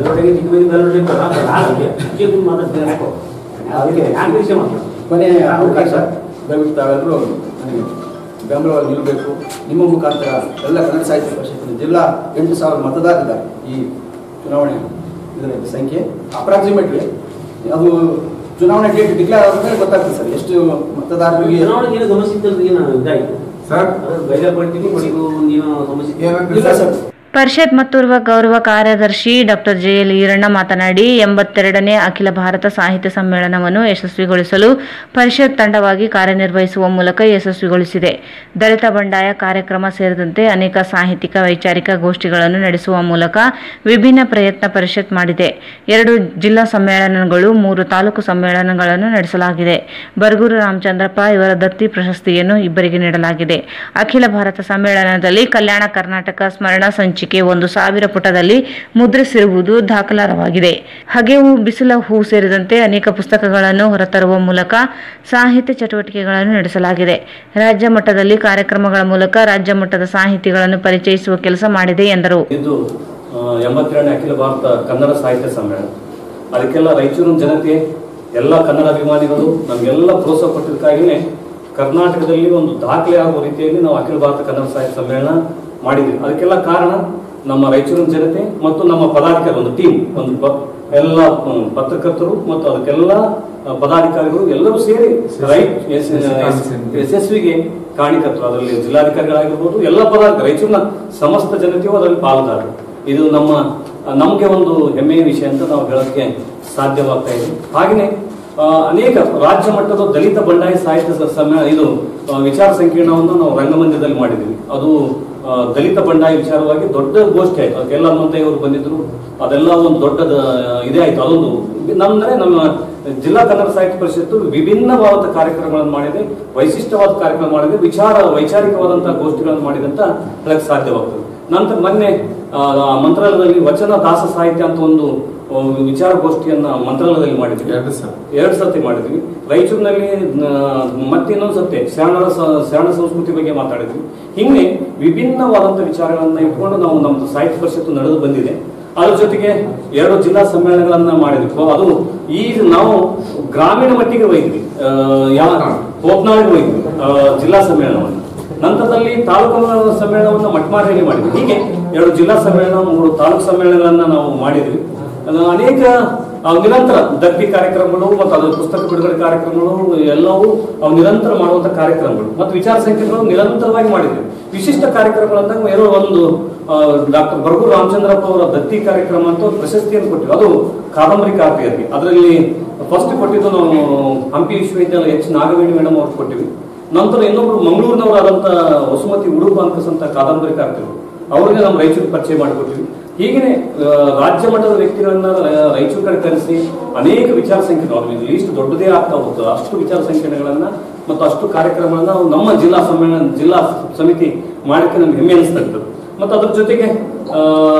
ಅದಕ್ಕೆ ಕೊನೆಯ ಅವಕಾಶ ದಯವಿಟ್ಟು ತಾವೆಲ್ಲರೂ ನನಗೆ ಬೆಂಬಲವಾಗಿ ನಿಲ್ಲಬೇಕು ನಿಮ್ಮ ಮುಖಾಂತರ ಎಲ್ಲ ಕನ್ನಡ ಸಾಹಿತ್ಯ ಪರಿಷತ್ತಿನ ಜಿಲ್ಲಾ ಎಂಟು ಸಾವಿರ ಮತದಾರರಿದ್ದಾರೆ ಈ ಚುನಾವಣೆ ಇದರ ಸಂಖ್ಯೆ ಅಪ್ರಾಕ್ಸಿಮೇಟ್ಲಿ ಅದು ಚುನಾವಣೆ ಡೇಟ್ ಡಿಕ್ಲೇರ್ ಆದ್ಮೇಲೆ ಗೊತ್ತಾಗ್ತದೆ ಸರ್ ಎಷ್ಟು ಮತದಾರರಿಗೆ ಚುನಾವಣೆಗೆ ಸಮಸ್ಯೆ ಇದ್ದದ್ದು ಏನು ಇದಾಯ್ತು ಸರ್ ಬೈಲ ಪಡ್ತೀವಿ ಕೊಡಿಗೂ ನೀನು ಸಮಸ್ಯೆ ಏನಂದ್ರೆ ಇಲ್ಲ ಸರ್ ಸರ್ ಪರಿಷತ್ ಮತ್ತೋರ್ವ ಗೌರವ ಕಾರ್ಯದರ್ಶಿ ಡಾಕ್ಟರ್ ಜೆಎಲ್ ಈರಣ್ಣ ಮಾತನಾಡಿ ಎಂಬತ್ತೆರಡನೇ ಅಖಿಲ ಭಾರತ ಸಾಹಿತ್ಯ ಸಮ್ಮೇಳನವನ್ನು ಯಶಸ್ವಿಗೊಳಿಸಲು ಪರಿಷತ್ ತಂಡವಾಗಿ ಕಾರ್ಯನಿರ್ವಹಿಸುವ ಮೂಲಕ ಯಶಸ್ವಿಗೊಳಿಸಿದೆ ದಲಿತ ಬಂಡಾಯ ಕಾರ್ಯಕ್ರಮ ಸೇರಿದಂತೆ ಅನೇಕ ಸಾಹಿತ್ಯಿಕ ವೈಚಾರಿಕ ಗೋಷ್ಠಿಗಳನ್ನು ನಡೆಸುವ ಮೂಲಕ ವಿಭಿನ್ನ ಪ್ರಯತ್ನ ಪರಿಷತ್ ಮಾಡಿದೆ ಎರಡು ಜಿಲ್ಲಾ ಸಮ್ಮೇಳನಗಳು ಮೂರು ತಾಲೂಕು ಸಮ್ಮೇಳನಗಳನ್ನು ನಡೆಸಲಾಗಿದೆ ಬರಗೂರು ರಾಮಚಂದ್ರಪ್ಪ ಇವರ ದತ್ತಿ ಪ್ರಶಸ್ತಿಯನ್ನು ಇಬ್ಬರಿಗೆ ನೀಡಲಾಗಿದೆ ಅಖಿಲ ಭಾರತ ಸಮ್ಮೇಳನದಲ್ಲಿ ಕಲ್ಯಾಣ ಕರ್ನಾಟಕ ಸ್ಮರಣ ಸಂಚಿಕೆ ಒಂದು ಸಾವಿರ ಪುಟದಲ್ಲಿ ಮುದ್ರಿಸಿರುವುದು ದಾಖಲಾರವಾಗಿದೆ ಹಗೆವು ಬಿಸಿಲ ಹೂ ಸೇರಿದಂತೆ ಅನೇಕ ಪುಸ್ತಕಗಳನ್ನು ಹೊರತರುವ ಮೂಲಕ ಸಾಹಿತ್ಯ ಚಟುವಟಿಕೆಗಳನ್ನು ನಡೆಸಲಾಗಿದೆ ರಾಜ್ಯ ಮಟ್ಟದಲ್ಲಿ ಕಾರ್ಯಕ್ರಮಗಳ ಮೂಲಕ ರಾಜ್ಯ ಮಟ್ಟದ ಸಾಹಿತಿಗಳನ್ನು ಪರಿಚಯಿಸುವ ಕೆಲಸ ಮಾಡಿದೆ ಎಂದರು ಇದು ಆ, ಎಂಬತ್ತೆರಡನೇ ಅಖಿಲ ಭಾರತ ಕನ್ನಡ ಸಾಹಿತ್ಯ ಸಮ್ಮೇಳನ ಅದಕ್ಕೆಲ್ಲ ರಾಯಚೂರಿನ ಜನತೆ ಎಲ್ಲ ಕನ್ನಡ ಅಭಿಮಾನಿಗಳು ನಮಗೆಲ್ಲ ಪ್ರೋತ್ಸಾಹ ಕೊಟ್ಟಿದ್ದಕ್ಕಾಗಿಯೇ ಕರ್ನಾಟಕದಲ್ಲಿ ಒಂದು ದಾಖಲೆ ಆಗುವ ರೀತಿಯಲ್ಲಿ ನಾವು ಅಖಿಲ ಭಾರತ ಕನ್ನಡ ಸಾಹಿತ್ಯ ಸಮ್ಮೇಳನ ಮಾಡಿದ್ವಿ ಅದಕ್ಕೆಲ್ಲ ಕಾರಣ ನಮ್ಮ ರಾಯಚೂರಿನ ಜನತೆ ಮತ್ತು ನಮ್ಮ ಪದಾಧಿಕಾರಿ ಒಂದು ಟೀಮ್ ಒಂದು ಪ- ಎಲ್ಲ ಹ್ಮ್, ಪತ್ರಕರ್ತರು ಮತ್ತು ಅದಕ್ಕೆಲ್ಲ ಆ, ಪದಾಧಿಕಾರಿಗಳು ಎಲ್ಲರೂ ಸೇರಿ ರೈ- ಎಸ್- ಎಸ್- ಯಶಸ್ವಿಗೆ ಕಾಣಿಕರ್ತರು ಅದರಲ್ಲಿ ಜಿಲ್ಲಾಧಿಕಾರಿಗಳಾಗಿರ್ಬೋದು ಎಲ್ಲ ಪದಾಧಿಕಾರಿ ರಾಯಚೂರಿನ ಸಮಸ್ತ ಜನತೆಯು ಅದರಲ್ಲಿ ಪಾಲ್ದಾರರು ಇದು ನಮ್ಮ ನಮಗೆ ಒಂದು ಹೆಮ್ಮೆಯ ವಿಷಯ ಅಂತ ನಾವು ಹೇಳೋಕ್ಕೆ ಸಾಧ್ಯವಾಗ್ತಾ ಇದೆ ಹಾಗೆಯೇ ಆ, ಅನೇಕ ರಾಜ್ಯ ಮಟ್ಟದ ದಲಿತ ಬಂಡಾಯ ಸಾಹಿತ್ಯ ಸ- ಸಮ್ಮೇಳನ ಇದು ಆ, ವಿಚಾರ ಸಂಕಿರಣವನ್ನು ನಾವು ರಂಗಮಂದಿರದಲ್ಲಿ ಮಾಡಿದ್ವಿ ಅದು ಆ, ದಲಿತ ಬಂಡಾಯ ವಿಚಾರವಾಗಿ ದೊಡ್ಡ ಗೋಷ್ಠಿ ಆಯ್ತು ಅದಕ್ಕೆಲ್ಲ ಹನುಮಂತಯ್ಯವರು ಬಂದಿದ್ರು ಅದೆಲ್ಲ ಒಂದು ದೊಡ್ಡದ ಇದೇ ಆಯ್ತು ಅದೊಂದು ನಮ್ಮಂದ್ರೆ ನಮ್ಮ ಜಿಲ್ಲಾ ಕನ್ನಡ ಸಾಹಿತ್ಯ ಪರಿಷತ್ತು ವಿಭಿನ್ನವಾದ ಕಾರ್ಯಕ್ರಮಗಳನ್ನು ಮಾಡಿದೆ ವೈಶಿಷ್ಟ್ಯವಾದ ಕಾರ್ಯಕ್ರಮ ಮಾಡಿದೆ ವಿಚಾರ ವೈಚಾರಿಕವಾದಂತಹ ಗೋಷ್ಠಿಗಳನ್ನು ಮಾಡಿದೆ ಅಂತ ಹೇಳಕ್ ಸಾಧ್ಯವಾಗ್ತದೆ ನಂತರ ಮೊನ್ನೆ ಆ, ಮಂತ್ರಾಲಯದಲ್ಲಿ ವಚನ ದಾಸ ಸಾಹಿತ್ಯ ಅಂತ ಒಂದು ಆ, ವಿಚಾರಗೋಷ್ಠಿಯನ್ನ ಮಂತ್ರಾಲಯದಲ್ಲಿ ಮಾಡಿದ್ವಿ ಎರಡು ಸರ್ ಎರಡು ಸತಿ ಮಾಡಿದ್ವಿ ರಾಯಚೂರಿನಲ್ಲಿ ಮತ್ತೆ ಇನ್ನೊಂದು ಸತಿ ಶರಣರ ಸ- ಶರಣ ಸಂಸ್ಕೃತಿ ಬಗ್ಗೆ ಮಾತಾಡಿದ್ವಿ ಹಿಂಗೆ ವಿಭಿನ್ನವಾದಂಥ ವಿಚಾರಗಳನ್ನ ಇಟ್ಕೊಂಡು ನಾವು ನಮ್ದು ಸಾಹಿತ್ಯ ಪರಿಷತ್ತು ನಡೆದು ಬಂದಿದೆ ಅದ್ರ ಜೊತೆಗೆ ಎರಡು ಜಿಲ್ಲಾ ಸಮ್ಮೇಳನಗಳನ್ನ ಮಾಡಿದ್ವಿ ಅದು ಈ ನಾವು ಗ್ರಾಮೀಣ ಮಟ್ಟಿಗೆ ಒಯ್ದ್ವಿ ಆ, ಯಾವ ಹೋಪ್ನಾಳಿಗೆ ಒಯ್ದ್ವಿ ಆ, ಜಿಲ್ಲಾ ಸಮ್ಮೇಳನವನ್ನು ನಂತರದಲ್ಲಿ ತಾಲೂಕು ಸಮ್ಮೇಳನವನ್ನು ಮಟ್ಮಾರಿಯಲ್ಲಿ ಮಾಡಿದ್ವಿ ಹೀಗೆ ಎರಡು ಜಿಲ್ಲಾ ಸಮ್ಮೇಳನ ಮೂರು ತಾಲೂಕು ಸಮ್ಮೇಳನಗಳನ್ನ ನಾವು ಮಾಡಿದ್ವಿ ಅದು ಅನೇಕ ಆ, ನಿರಂತರ ದತ್ತಿ ಕಾರ್ಯಕ್ರಮಗಳು ಮತ್ತು ಅದರ ಪುಸ್ತಕ ಬಿಡುಗಡೆ ಕಾರ್ಯಕ್ರಮಗಳು ಎಲ್ಲವೂ ಅವು ನಿರಂತರ ಮಾಡುವಂತ ಕಾರ್ಯಕ್ರಮಗಳು ಮತ್ತು ವಿಚಾರ ಸಂಖ್ಯೆಗಳು ನಿರಂತರವಾಗಿ ಮಾಡಿದ್ವಿ ವಿಶಿಷ್ಟ ಕಾರ್ಯಕ್ರಮಗಳಂದಾಗ ಏನೋ ಒಂದು ಡಾಕ್ಟರ್ ಬರಗೂರು ರಾಮಚಂದ್ರಪ್ಪ ಅವರ ದತ್ತಿ ಕಾರ್ಯಕ್ರಮ ಅಂತ ಒಂದು ಪ್ರಶಸ್ತಿಯನ್ನು ಕೊಟ್ಟಿವಿ ಅದು ಕಾದಂಬರಿಕಾರ್ತಿಯರಿಗೆ ಅದರಲ್ಲಿ ಫಸ್ಟ್ ಕೊಟ್ಟಿದ್ದು ನಾವು ಹಂಪಿ ವಿಶ್ವವಿದ್ಯಾಲಯ ಎಚ್ ನಾಗವೇಣಿ ಮೇಡಮ್ ಅವ್ರಿಗೆ ಕೊಟ್ಟಿವಿ ನಂತರ ಇನ್ನೊಬ್ರು ಮಂಗಳೂರಿನವರಾದಂತ ವಸುಮತಿ ಉಡುಪ ಅಂಕಸಂತ ಕಾದಂಬರಿಕಾರ್ತಿಗಳು ಅವ್ರಿಗೆ ನಮ್ಮ ರಾಯಚೂರು ಪರಿಚಯ ಮಾಡಿಕೊಟ್ಟಿವಿ ಹೀಗೆ ರಾಜ್ಯ ಮಟ್ಟದ ವ್ಯಕ್ತಿಗಳನ್ನ ರ- ರಾಯಚೂರು ಕಡೆ ಕರೆಸಿ ಅನೇಕ ವಿಚಾರ ಸಂಕಿರಣ ಅವ್ರಿಗೆ ಲೀಸ್ಟ್ ದೊಡ್ಡದೇ ಆಗ್ತಾ ಹೋಗ್ತದೆ ಅಷ್ಟು ವಿಚಾರ ಸಂಕಿರಣಗಳನ್ನ ಮತ್ತು ಅಷ್ಟು ಕಾರ್ಯಕ್ರಮಗಳನ್ನ ನಾವು ನಮ್ಮ ಜಿಲ್ಲಾ ಸಮ್ಮೇಳನ ಜಿಲ್ಲಾ ಸಮಿತಿ ಮಾಡಕ್ಕೆ ನಮ್ಗೆ ಹೆಮ್ಮೆ ಅನಿಸ್ತಾ ಇರ್ತದೆ ಮತ್ತು ಅದ್ರ ಜೊತೆಗೆ ಆ,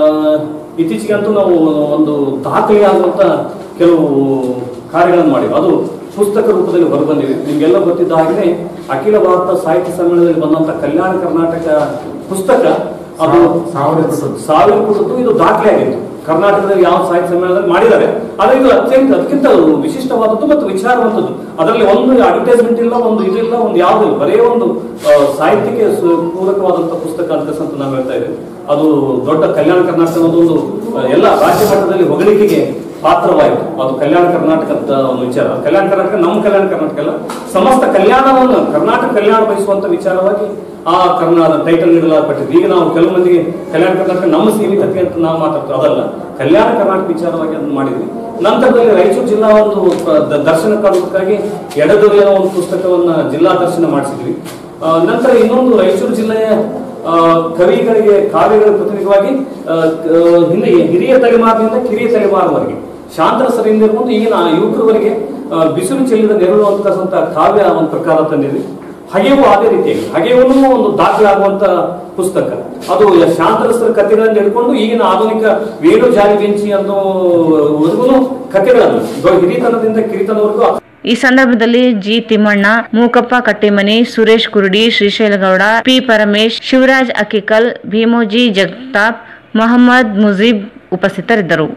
ಇತ್ತೀಚೆಗಂತೂ ನಾವು ಒಂದು ದಾಖಲೆಯಾಗುವಂತ ಕೆಲವು ಕಾರ್ಯಗಳನ್ನು ಮಾಡಿವಿ ಅದು ಪುಸ್ತಕ ರೂಪದಲ್ಲಿ ಹೊರಬಂದಿವೆ ನಿಮ್ಗೆಲ್ಲ ಗೊತ್ತಿದ್ದ ಹಾಗೆ ಅಖಿಲ ಭಾರತ ಸಾಹಿತ್ಯ ಸಮ್ಮೇಳನದಲ್ಲಿ ಬಂದಂತ ಕಲ್ಯಾಣ ಕರ್ನಾಟಕ ಪುಸ್ತಕ ಅದು ಸಾವಿರ ಪುಟದ್ದು. ಸಾವಿರ ಪುಟದ್ದು ಇದು ದಾಖಲೆ ಆಗಿತ್ತು ಕರ್ನಾಟಕದಲ್ಲಿ ಯಾವ ಸಾಹಿತ್ಯ ಸಮ್ಮೇಳನದಲ್ಲಿ ಮಾಡಿದ್ದಾರೆ ಆದ್ರೆ ಇದು ಅತ್ಯಂತ ಅದಕ್ಕಿಂತ ವಿಶಿಷ್ಟವಾದದ್ದು ಮತ್ತು ವಿಚಾರವಂತದ್ದು ಅದರಲ್ಲಿ ಒಂದು ಅಡ್ವರ್ಟೈಸ್ಮೆಂಟ್ ಇಲ್ಲ ಒಂದು ಇದಿಲ್ಲ ಒಂದು ಯಾವುದಿಲ್ಲ ಬರೇ ಒಂದು ಆ, ಸಾಹಿತ್ಯಕ್ಕೆ ಸು- ಪೂರಕವಾದಂತ ಪುಸ್ತಕ ಅಂತ ಅಂತ ನಾವು ಹೇಳ್ತಾ ಇದ್ದೇವೆ ಅದು ದೊಡ್ಡ ಕಲ್ಯಾಣ ಕರ್ನಾಟಕ ಅನ್ನೋದೊಂದು ಆ, ಎಲ್ಲ ರಾಜ್ಯ ಮಟ್ಟದಲ್ಲಿ ಹೊಗಳಿಕೆಗೆ ಪಾತ್ರವಾಯಿತು ಅದು ಕಲ್ಯಾಣ ಕರ್ನಾಟಕದ ಒಂದು ವಿಚಾರ ಕಲ್ಯಾಣ ಕರ್ನಾಟಕ ನಮ್ಮ ಕಲ್ಯಾಣ ಕರ್ನಾಟಕ ಅಲ್ಲ ಸಮಸ್ತ ಕಲ್ಯಾಣವನ್ನು ಕರ್ನಾಟಕ ಕಲ್ಯಾಣ ಬಯಸುವಂತ ವಿಚಾರವಾಗಿ ಆ ಕರ್ನಾಟಕ ಟೈಟಲ್ ನೀಡಲಾಗಪಟ್ಟಿದೆ ಈಗ ನಾವು ಕೆಲವು ಮಂದಿಗೆ ಕಲ್ಯಾಣ ಕರ್ನಾಟಕ ನಮ್ಮ ಸೀಮಿತತೆ ಅಂತ ನಾವು ಮಾತಾಡ್ತೀವಿ ಅದಲ್ಲ ಕಲ್ಯಾಣ ಕರ್ನಾಟಕ ವಿಚಾರವಾಗಿ ಅದನ್ನ ಮಾಡಿದ್ವಿ ನಂತರದಲ್ಲಿ ರಾಯಚೂರು ಜಿಲ್ಲಾ ಒಂದು ಪ್ರ- ದ- ದರ್ಶನ ಕಾರಣಕ್ಕಾಗಿ ಎಡದೊರೆಯ ಒಂದು ಪುಸ್ತಕವನ್ನ ಜಿಲ್ಲಾ ದರ್ಶನ ಮಾಡಿಸಿದ್ವಿ ಆ, ನಂತರ ಇನ್ನೊಂದು ರಾಯಚೂರು ಜಿಲ್ಲೆಯ ಆ, ಕವಿಗಳಿಗೆ ಕಾವ್ಯಗಳ ಪ್ರತಿನಿಧಿವಾಗಿ ಆ, ಕ- ಹಿಂದೆ ಹಿರಿಯ ತಲೆಮಾರಿನಿಂದ ಕಿರಿಯ ತಲೆಮಾರಿನವರೆಗೆ ಶಾಂತರಸರಿಂದ ಹಿಡ್ಕೊಂಡು ಈಗಿನ ಯುವಕರವರೆಗೆ ಆ, ಬಿಸಿಲು ಚೆಲ್ಲಿದ ನೆರಳು ಅಂತಕ್ಕಂಥ ಕಾವ್ಯ ಒಂದು ಪ್ರಕಾರ ತಂದಿದ್ವಿ ಹಗೆವು ಅದೇ ರೀತಿಯಾಗಿ ಹಗೆವನ್ನು ಒಂದು ದಾಖಲೆ ಆಗುವಂತ ಪುಸ್ತಕ ಅದು ಶಾಂತರಸರ ಕಥೆಗಳನ್ನು ಹಿಡ್ಕೊಂಡು ಈಗಿನ ಆಧುನಿಕ ವೇಣು ಜಾರಿ ಬೆಂಚಿ ಅನ್ನೋ ವರೆಗೂ ಕಥೆಗಳನ್ನು ದೊ- ಹಿರಿತನದಿಂದ ಕಿರಿತನವರೆಗೂ ಈ ಸಂದರ್ಭದಲ್ಲಿ ಜಿ ತಿಮ್ಮಣ್ಣ ಮೂಕಪ್ಪ ಕಟ್ಟಿಮನಿ ಸುರೇಶ್ ಕುರುಡಿ ಶ್ರೀಶೈಲಗೌಡ ಪಿ ಪರಮೇಶ್ ಶಿವರಾಜ್ ಅಕಿಕಲ್ ಭೀಮೋಜಿ ಜಗತಾಪ್ ಮೊಹಮ್ಮದ್ ಮುಜೀಬ್ ಉಪಸ್ಥಿತರಿದ್ದರು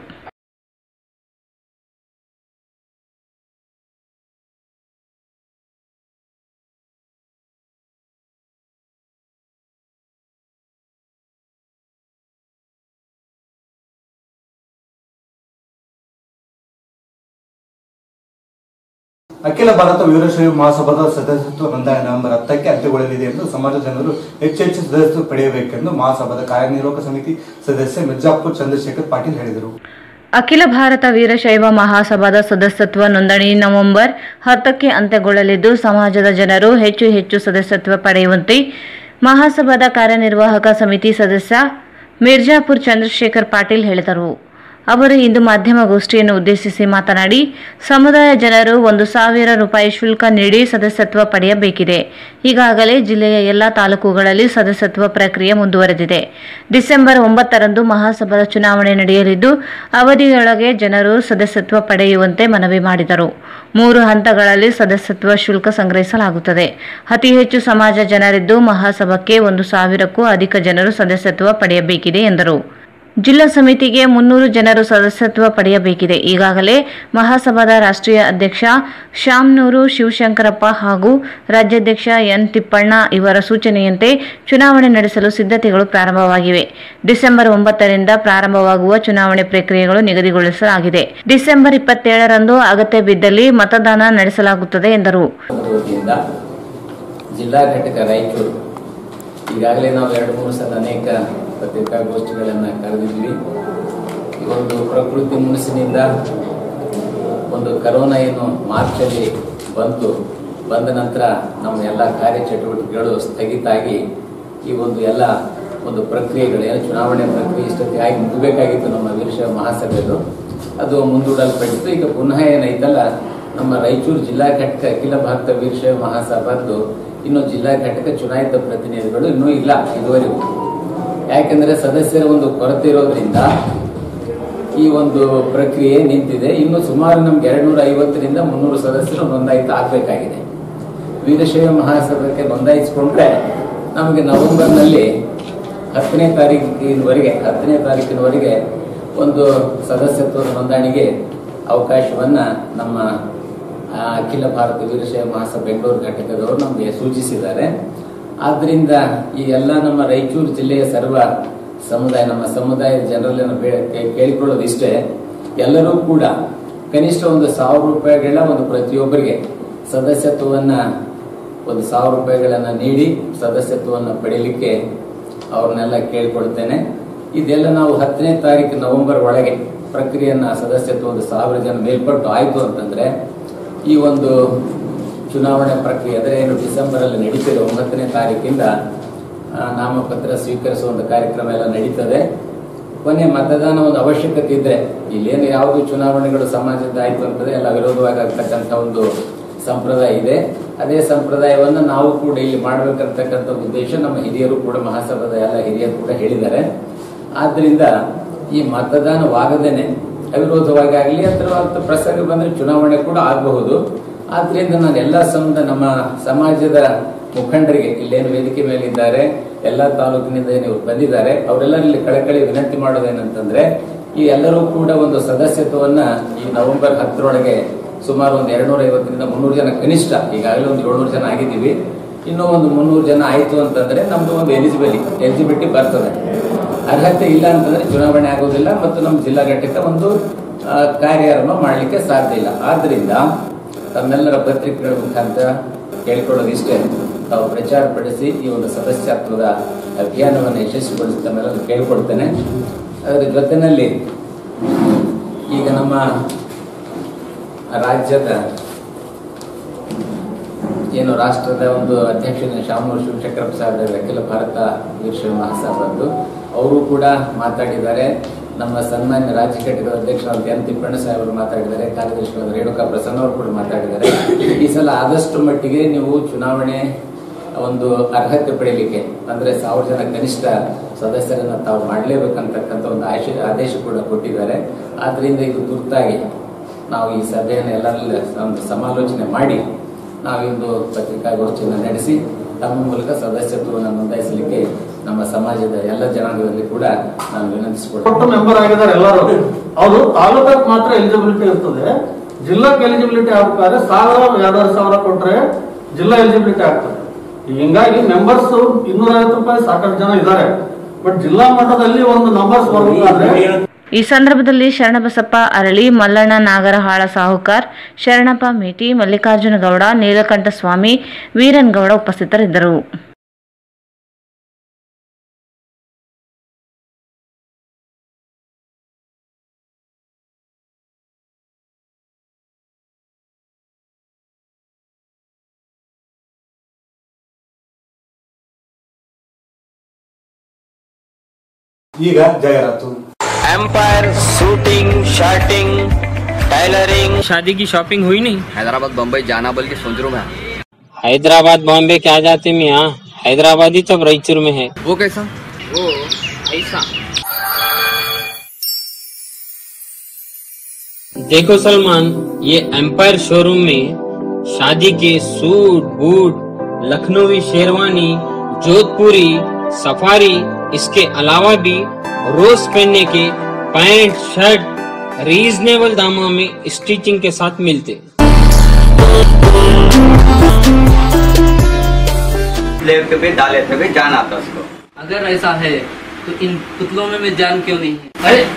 ಅಖಿಲ ಭಾರತ ವೀರಶೈವ ಮಹಾಸಭಾದ ಸದಸ್ಯತ್ವ ನೋಂದಣಿ ನವೆಂಬರ್ ಹತ್ತಕ್ಕೆ ಅಂತ್ಯಗೊಳ್ಳಲಿದೆ ಎಂದು ಸಮಾಜ ಜನರು ಹೆಚ್ಚು ಹೆಚ್ಚು ಸದಸ್ಯತ್ವ ಪಡೆಯಬೇಕೆಂದು ಮಹಾಸಭಾದ ಕಾರ್ಯನಿರ್ವಾಹಕ ಸಮಿತಿ ಸದಸ್ಯ ಮಿರ್ಜಾಪುರ್ ಚಂದ್ರಶೇಖರ್ ಪಾಟೀಲ್ ಹೇಳಿದರು ಅಖಿಲ ಭಾರತ ವೀರಶೈವ ಮಹಾಸಭಾದ ಸದಸ್ಯತ್ವ ನೋಂದಣಿ ನವೆಂಬರ್ ಹತ್ತಕ್ಕೆ ಅಂತ್ಯಗೊಳ್ಳಲಿದ್ದು ಸಮಾಜದ ಜನರು ಹೆಚ್ಚು ಹೆಚ್ಚು ಸದಸ್ಯತ್ವ ಪಡೆಯುವಂತೆ ಮಹಾಸಭಾದ ಕಾರ್ಯನಿರ್ವಾಹಕ ಸಮಿತಿ ಸದಸ್ಯ ಮಿರ್ಜಾಪುರ್ ಚಂದ್ರಶೇಖರ್ ಪಾಟೀಲ್ ಹೇಳಿದರು ಅವರು ಇಂದು ಮಾಧ್ಯಮಗೋಷ್ಠಿಯನ್ನು ಉದ್ದೇಶಿಸಿ ಮಾತನಾಡಿ ಸಮುದಾಯ ಜನರು ಒಂದು ಸಾವಿರ ರೂಪಾಯಿ ಶುಲ್ಕ ನೀಡಿ ಸದಸ್ಯತ್ವ ಪಡೆಯಬೇಕಿದೆ ಈಗಾಗಲೇ ಜಿಲ್ಲೆಯ ಎಲ್ಲ ತಾಲೂಕುಗಳಲ್ಲಿ ಸದಸ್ಯತ್ವ ಪ್ರಕ್ರಿಯೆ ಮುಂದುವರೆದಿದೆ ಡಿಸೆಂಬರ್ ಒಂಬತ್ತರಂದು ಮಹಾಸಭಾದ ಚುನಾವಣೆ ನಡೆಯಲಿದ್ದು ಅವಧಿಯೊಳಗೆ ಜನರು ಸದಸ್ಯತ್ವ ಪಡೆಯುವಂತೆ ಮನವಿ ಮಾಡಿದರು ಮೂರು ಹಂತಗಳಲ್ಲಿ ಸದಸ್ಯತ್ವ ಶುಲ್ಕ ಸಂಗ್ರಹಿಸಲಾಗುತ್ತದೆ ಅತಿ ಹೆಚ್ಚು ಸಮಾಜ ಜನರಿದ್ದು ಮಹಾಸಭಾಕ್ಕೆ ಒಂದು ಸಾವಿರಕ್ಕೂ ಅಧಿಕ ಜನರು ಸದಸ್ಯತ್ವ ಪಡೆಯಬೇಕಿದೆ ಎಂದರು ಜಿಲ್ಲಾ ಸಮಿತಿಗೆ ಮುನ್ನೂರು ಜನರು ಸದಸ್ಯತ್ವ ಪಡೆಯಬೇಕಿದೆ ಈಗಾಗಲೇ ಮಹಾಸಭಾದ ರಾಷ್ಟ್ರೀಯ ಅಧ್ಯಕ್ಷ ಶ್ಯಾಮ್ನೂರು ಶಿವಶಂಕರಪ್ಪ ಹಾಗೂ ರಾಜ್ಯಾಧ್ಯಕ್ಷ ಎನ್ ತಿಪ್ಪಣ್ಣ ಇವರ ಸೂಚನೆಯಂತೆ ಚುನಾವಣೆ ನಡೆಸಲು ಸಿದ್ಧತೆಗಳು ಪ್ರಾರಂಭವಾಗಿವೆ ಡಿಸೆಂಬರ್ ಒಂಬತ್ತರಿಂದ ಪ್ರಾರಂಭವಾಗುವ ಚುನಾವಣೆ ಪ್ರಕ್ರಿಯೆಗಳು ನಿಗದಿಗೊಳಿಸಲಾಗಿದೆ ಡಿಸೆಂಬರ್ ಇಪ್ಪತ್ತೇಳರಂದು ಅಗತ್ಯ ಬಿದ್ದಲ್ಲಿ ಮತದಾನ ನಡೆಸಲಾಗುತ್ತದೆ ಎಂದರು ವತಿಯಿಂದ ಜಿಲ್ಲಾ ಘಟಕ ರಾಯಚೂರು ಈಗಾಗಲೇ ನಾವು ಎರಡು ಮೂರು ಸಲ ಅನೇಕ ಪತ್ರಿಕಾಗೋಷ್ಠಿಗಳನ್ನು ಕರೆದಿದ್ವಿ ಈ ಒಂದು ಪ್ರಕೃತಿ ಮುನಿಸಿನಿಂದ ಒಂದು ಕರೋನಾ ಏನು ಮಾರ್ಚಲ್ಲಿ ಬಂತು ಬಂದ ನಂತರ ನಮ್ಮ ಎಲ್ಲ ಕಾರ್ಯಚಟುವಟಿಕೆಗಳು ಸ್ಥಗಿತ ಆಗಿ ಈ ಒಂದು ಎಲ್ಲ ಒಂದು ಪ್ರಕ್ರಿಯೆಗಳು ಏನು ಚುನಾವಣೆ ಪ್ರಕ್ರಿಯೆ ಇಷ್ಟೊತ್ತಿಗೆ ಆಗಿ ಮುಗಬೇಕಾಗಿತ್ತು ನಮ್ಮ ವೀರಶೈವ ಮಹಾಸಭೆದು ಅದು ಮುಂದೂಡಲ್ಪಟ್ಟಿತ್ತು ಈಗ ಪುನಃ ಏನೈತಲ್ಲ ನಮ್ಮ ರಾಯಚೂರು ಜಿಲ್ಲಾ ಘಟಕ ಅಖಿಲ ಭಾರತ ವೀರಶೈವ ಮಹಾಸಭಾದ್ದು ಇನ್ನು ಜಿಲ್ಲಾ ಘಟಕ ಚುನಾಯಿತ ಪ್ರತಿನಿಧಿಗಳು ಇನ್ನೂ ಇಲ್ಲ ಇದುವರೆಗೂ ಯಾಕೆಂದ್ರೆ ಸದಸ್ಯರ ಒಂದು ಕೊರತೆ ಇರೋದ್ರಿಂದ ಈ ಒಂದು ಪ್ರಕ್ರಿಯೆ ನಿಂತಿದೆ ಇನ್ನು ಸುಮಾರು ನಮ್ಗೆ ಎರಡ್ನೂರ ಐವತ್ತರಿಂದ ಮುನ್ನೂರು ಸದಸ್ಯರು ನೋಂದಾಯಿತ ಆಗಬೇಕಾಗಿದೆ ವೀರಶೈವ ಮಹಾಸಭೆಗೆ ನೋಂದಾಯಿಸಿಕೊಂಡ್ರೆ ನಮಗೆ ನವೆಂಬರ್ನಲ್ಲಿ ಹತ್ತನೇ ತಾರೀಕಿನವರೆಗೆ ಹತ್ತನೇ ತಾರೀಕಿನವರೆಗೆ ಒಂದು ಸದಸ್ಯತ್ವದ ನೋಂದಣಿಗೆ ಅವಕಾಶವನ್ನ ನಮ್ಮ ಆ, ಅಖಿಲ ಭಾರತ ವೀರಶೈವ ಮಹಾಸಭೆ ಬೆಂಗಳೂರು ಘಟಕದವರು ನಮಗೆ ಸೂಚಿಸಿದ್ದಾರೆ ಆದ್ರಿಂದ ಈ ಎಲ್ಲ ನಮ್ಮ ರಾಯಚೂರು ಜಿಲ್ಲೆಯ ಸರ್ವ ಸಮುದಾಯ ನಮ್ಮ ಸಮುದಾಯದ ಜನರಲ್ಲಿ ನಾನು ಬೇ- ಕೇ- ಕೇಳಿಕೊಳ್ಳೋದು ಇಷ್ಟೇ ಎಲ್ಲರೂ ಕೂಡ ಕನಿಷ್ಠ ಒಂದು ಸಾವಿರ ರೂಪಾಯಿಗಳ ಒಂದು ಪ್ರತಿಯೊಬ್ಬರಿಗೆ ಸದಸ್ಯತ್ವವನ್ನ ಒಂದು ಸಾವಿರ ರೂಪಾಯಿಗಳನ್ನ ನೀಡಿ ಸದಸ್ಯತ್ವವನ್ನು ಪಡೆಯಲಿಕ್ಕೆ ಅವ್ರನ್ನೆಲ್ಲ ಕೇಳಿಕೊಡ್ತೇನೆ ಇದೆಲ್ಲ ನಾವು ಹತ್ತನೇ ತಾರೀಕು ನವೆಂಬರ್ ಒಳಗೆ ಪ್ರಕ್ರಿಯೆಯನ್ನ ಸದಸ್ಯತ್ವ ಒಂದು ಸಾವಿರ ಜನ ಮೇಲ್ಪಟ್ಟು ಆಯ್ತು ಅಂತಂದ್ರೆ ಈ ಒಂದು ಚುನಾವಣೆ ಪ್ರಕ್ರಿಯೆ ಅಂದರೆ ಏನು ಡಿಸೆಂಬರ್ ಅಲ್ಲಿ ನಡೀತಿದೆ ಒಂಬತ್ತನೇ ತಾರೀಕಿಂದ ಆ, ನಾಮಪತ್ರ ಸ್ವೀಕರಿಸುವ ಒಂದು ಕಾರ್ಯಕ್ರಮ ಎಲ್ಲ ನಡೀತದೆ ಕೊನೆ ಮತದಾನ ಒಂದು ಅವಶ್ಯಕತೆ ಇದ್ರೆ ಇಲ್ಲೇನು ಯಾವುದು ಚುನಾವಣೆಗಳು ಸಮಾಜದ ಆಯ್ತು ಅಂತಂದ್ರೆ ಎಲ್ಲ ವಿರೋಧವಾಗಿ ಆಗ್ತಕ್ಕಂಥ ಒಂದು ಸಂಪ್ರದಾಯ ಇದೆ ಅದೇ ಸಂಪ್ರದಾಯವನ್ನ ನಾವು ಕೂಡ ಇಲ್ಲಿ ಮಾಡ್ಬೇಕಂತಕ್ಕಂಥ ಉದ್ದೇಶ ನಮ್ಮ ಹಿರಿಯರು ಕೂಡ ಮಹಾಸಭಾದ ಎಲ್ಲ ಹಿರಿಯರು ಕೂಡ ಹೇಳಿದ್ದಾರೆ ಆದ್ರಿಂದ ಈ ಮತದಾನವಾಗದೇನೆ ಅವಿರೋಧವಾಗಿ ಆಗಲಿ ಅಥವಾ ಅಂತ ಪ್ರಸಂಗ ಬಂದ್ರೆ ಚುನಾವಣೆ ಕೂಡ ಆಗಬಹುದು ಆದ್ರಿಂದ ನಾನು ಎಲ್ಲ ಸಮುದಾಯ ನಮ್ಮ ಸಮಾಜದ ಮುಖಂಡರಿಗೆ ಇಲ್ಲೇನು ವೇದಿಕೆ ಮೇಲೆ ಇದ್ದಾರೆ ಎಲ್ಲಾ ತಾಲೂಕಿನಿಂದ ಏನು ಇವ್ರು ಬಂದಿದ್ದಾರೆ ಅವರೆಲ್ಲರಲ್ಲಿ ಕಳಕಳಿ ವಿನಂತಿ ಮಾಡೋದೇನಂತಂದ್ರೆ ಈ ಎಲ್ಲರೂ ಕೂಡ ಒಂದು ಸದಸ್ಯತ್ವವನ್ನ ಈ ನವೆಂಬರ್ ಹತ್ತರೊಳಗೆ ಸುಮಾರು ಒಂದು ಎರಡ್ನೂರ ಐವತ್ತರಿಂದ ಮುನ್ನೂರು ಜನ ಕನಿಷ್ಠ ಈಗಾಗಲೇ ಒಂದು ಏಳ್ನೂರು ಜನ ಆಗಿದ್ದೀವಿ ಇನ್ನೂ ಒಂದು ಮುನ್ನೂರು ಜನ ಆಯ್ತು ಅಂತಂದ್ರೆ ನಮ್ದು ಒಂದು ಎಲಿಜಿಬಿಲಿ ಎಲಿಜಿಬಿಲಿಟಿ ಬರ್ತದೆ ಅರ್ಹತೆ ಇಲ್ಲ ಅಂತಂದ್ರೆ ಚುನಾವಣೆ ಆಗೋದಿಲ್ಲ ಮತ್ತು ನಮ್ಮ ಜಿಲ್ಲಾ ಘಟಕ ಒಂದು ಆ, ಕಾರ್ಯಾರಂಭ ಮಾಡಲಿಕ್ಕೆ ಸಾಧ್ಯ ಇಲ್ಲ ಆದ್ರಿಂದ ತಮ್ಮೆಲ್ಲರ ಪತ್ರಿಕೆಗಳ ಮುಖಾಂತರ ಕೇಳಿಕೊಳ್ಳೋದು ಇಷ್ಟೇ ತಾವು ಪ್ರಚಾರ ಪಡಿಸಿ ಈ ಒಂದು ಸದಸ್ಯತ್ವದ ಅಭಿಯಾನವನ್ನು ಯಶಸ್ವಿಗೊಳಿಸಿ ತಮ್ಮೆಲ್ಲರೂ ಕೇಳಿಕೊಡ್ತೇನೆ ಅದರ ಜೊತೆಯಲ್ಲಿ ಈಗ ನಮ್ಮ ರಾಜ್ಯದ ಏನು ರಾಷ್ಟ್ರದ ಒಂದು ಅಧ್ಯಕ್ಷ ಶಾಮನೂರು ಶಿವಶಂಕರ ಪ್ರಸಾದ್ ಅಖಿಲ ಭಾರತ ವೀರಶೈವ ಮಹಾಸಭಾದ್ದು ಅವರು ಕೂಡ ಮಾತಾಡಿದ್ದಾರೆ ನಮ್ಮ ಸನ್ಮಾನ್ಯ ರಾಜ್ಯ ಘಟಕದ ಅಧ್ಯಕ್ಷರಾದ ಎನ್ ತಿಪ್ಪಣ್ಣ ಸಾಹೇಬರು ಮಾತಾಡಿದ್ದಾರೆ ಕಾರ್ಯದರ್ಶಿಗಳಾದ ರೇಣುಕಾ ಪ್ರಸನ್ನ ಅವರು ಕೂಡ ಮಾತಾಡಿದ್ದಾರೆ ಈ ಸಲ ಆದಷ್ಟು ಮಟ್ಟಿಗೆ ನೀವು ಚುನಾವಣೆ ಒಂದು ಅರ್ಹತೆ ಪಡೆಯಲಿಕ್ಕೆ ಅಂದ್ರೆ ಸಾವಿರ ಜನ ಕನಿಷ್ಠ ಸದಸ್ಯರನ್ನ ತಾವು ಮಾಡಲೇಬೇಕಂತಕ್ಕಂಥ ಒಂದು ಆಶೆ ಆದೇಶ ಕೂಡ ಕೊಟ್ಟಿದ್ದಾರೆ ಆದ್ರಿಂದ ಇದು ತುರ್ತಾಗಿ ನಾವು ಈ ಸಭೆಯನ್ನು ಎಲ್ಲರಲ್ಲಿ ಒಂದು ಸಮಾಲೋಚನೆ ಮಾಡಿ ನಾವಿಂದು ಪತ್ರಿಕಾಗೋಷ್ಠಿಯನ್ನು ನಡೆಸಿ ತಮ್ಮ ಮೂಲಕ ಸದಸ್ಯತ್ವವನ್ನು ನೋಂದಾಯಿಸಲಿಕ್ಕೆ ನಮ್ಮ ಸಮಾಜದ ಎಲ್ಲ ಜನಾಂಗದಲ್ಲಿ ಕೂಡ ನಾನು ವಿನಂತಿಸಿಕೊಡ್ತೇನೆ ಒಟ್ಟು ಮೆಂಬರ್ ಆಗಿದ್ದಾರೆ ಎಲ್ಲರೂ ಅವರು ತಾಲೂಕಕ್ಕೆ ಮಾತ್ರ ಎಲಿಜಿಬಿಲಿಟಿ ಇರ್ತದೆ ಜಿಲ್ಲಾಕ್ಕೆ ಎಲಿಜಿಬಿಲಿಟಿ ಆಗ್ಬೇಕಾದ್ರೆ ಸಾವಿರ ಎರಡೂವರೆ ಸಾವಿರ ಕೊಟ್ರೆ ಜಿಲ್ಲಾ ಎಲಿಜಿಬಿಲಿಟಿ ಆಗ್ತದೆ ಹಿಂಗಾಗಿ ಮೆಂಬರ್ಸ್ ಇನ್ನೂರ ಐವತ್ತು ರೂಪಾಯಿ ಸಾಕಷ್ಟು ಜನ ಇದ್ದಾರೆ ಬಟ್ ಜಿಲ್ಲಾ ಮಟ್ಟದಲ್ಲಿ ಒಂದು ನಂಬರ್ಸ್ ಬರ್ಬೇಕಾದ್ರೆ ಈ ಸಂದರ್ಭದಲ್ಲಿ ಶರಣಬಸಪ್ಪ ಅರಳಿ ಮಲ್ಲಣ್ಣ ನಾಗರಹಾಳ ಸಾಹುಕಾರ್ ಶರಣಪ್ಪ ಮೇಟಿ ಮಲ್ಲಿಕಾರ್ಜುನ ಗೌಡ ನೀಲಕಂಠ ಸ್ವಾಮಿ ವೀರನ್ ಗೌಡ ಉಪಸ್ಥಿತರಿದ್ದರು ಈಗ ಜಾಹೀರಾತು एम्पायर शूटिंग शर्टिंग टाइलरिंग शादी की शॉपिंग हुई नहीं हैदराबाद बम्बई जाना बल्कि सोच रहा मैं हैदराबाद बॉम्बे क्या जाते मियाँ हैदराबाद ही तो रायचूर में है वो कैसा वो ऐसा देखो सलमान ये एम्पायर शोरूम में शादी के सूट बूट लखनवी शेरवानी जोधपुरी सफारी इसके अलावा भी रोज पहनने के पैंट शर्ट रीजनेबल दामों में स्टिचिंग के साथ मिलते लेते हुए डालेते हुए जान आता उसको अगर ऐसा है तो इन पुतलों में मैं जान क्यों नहीं है अरे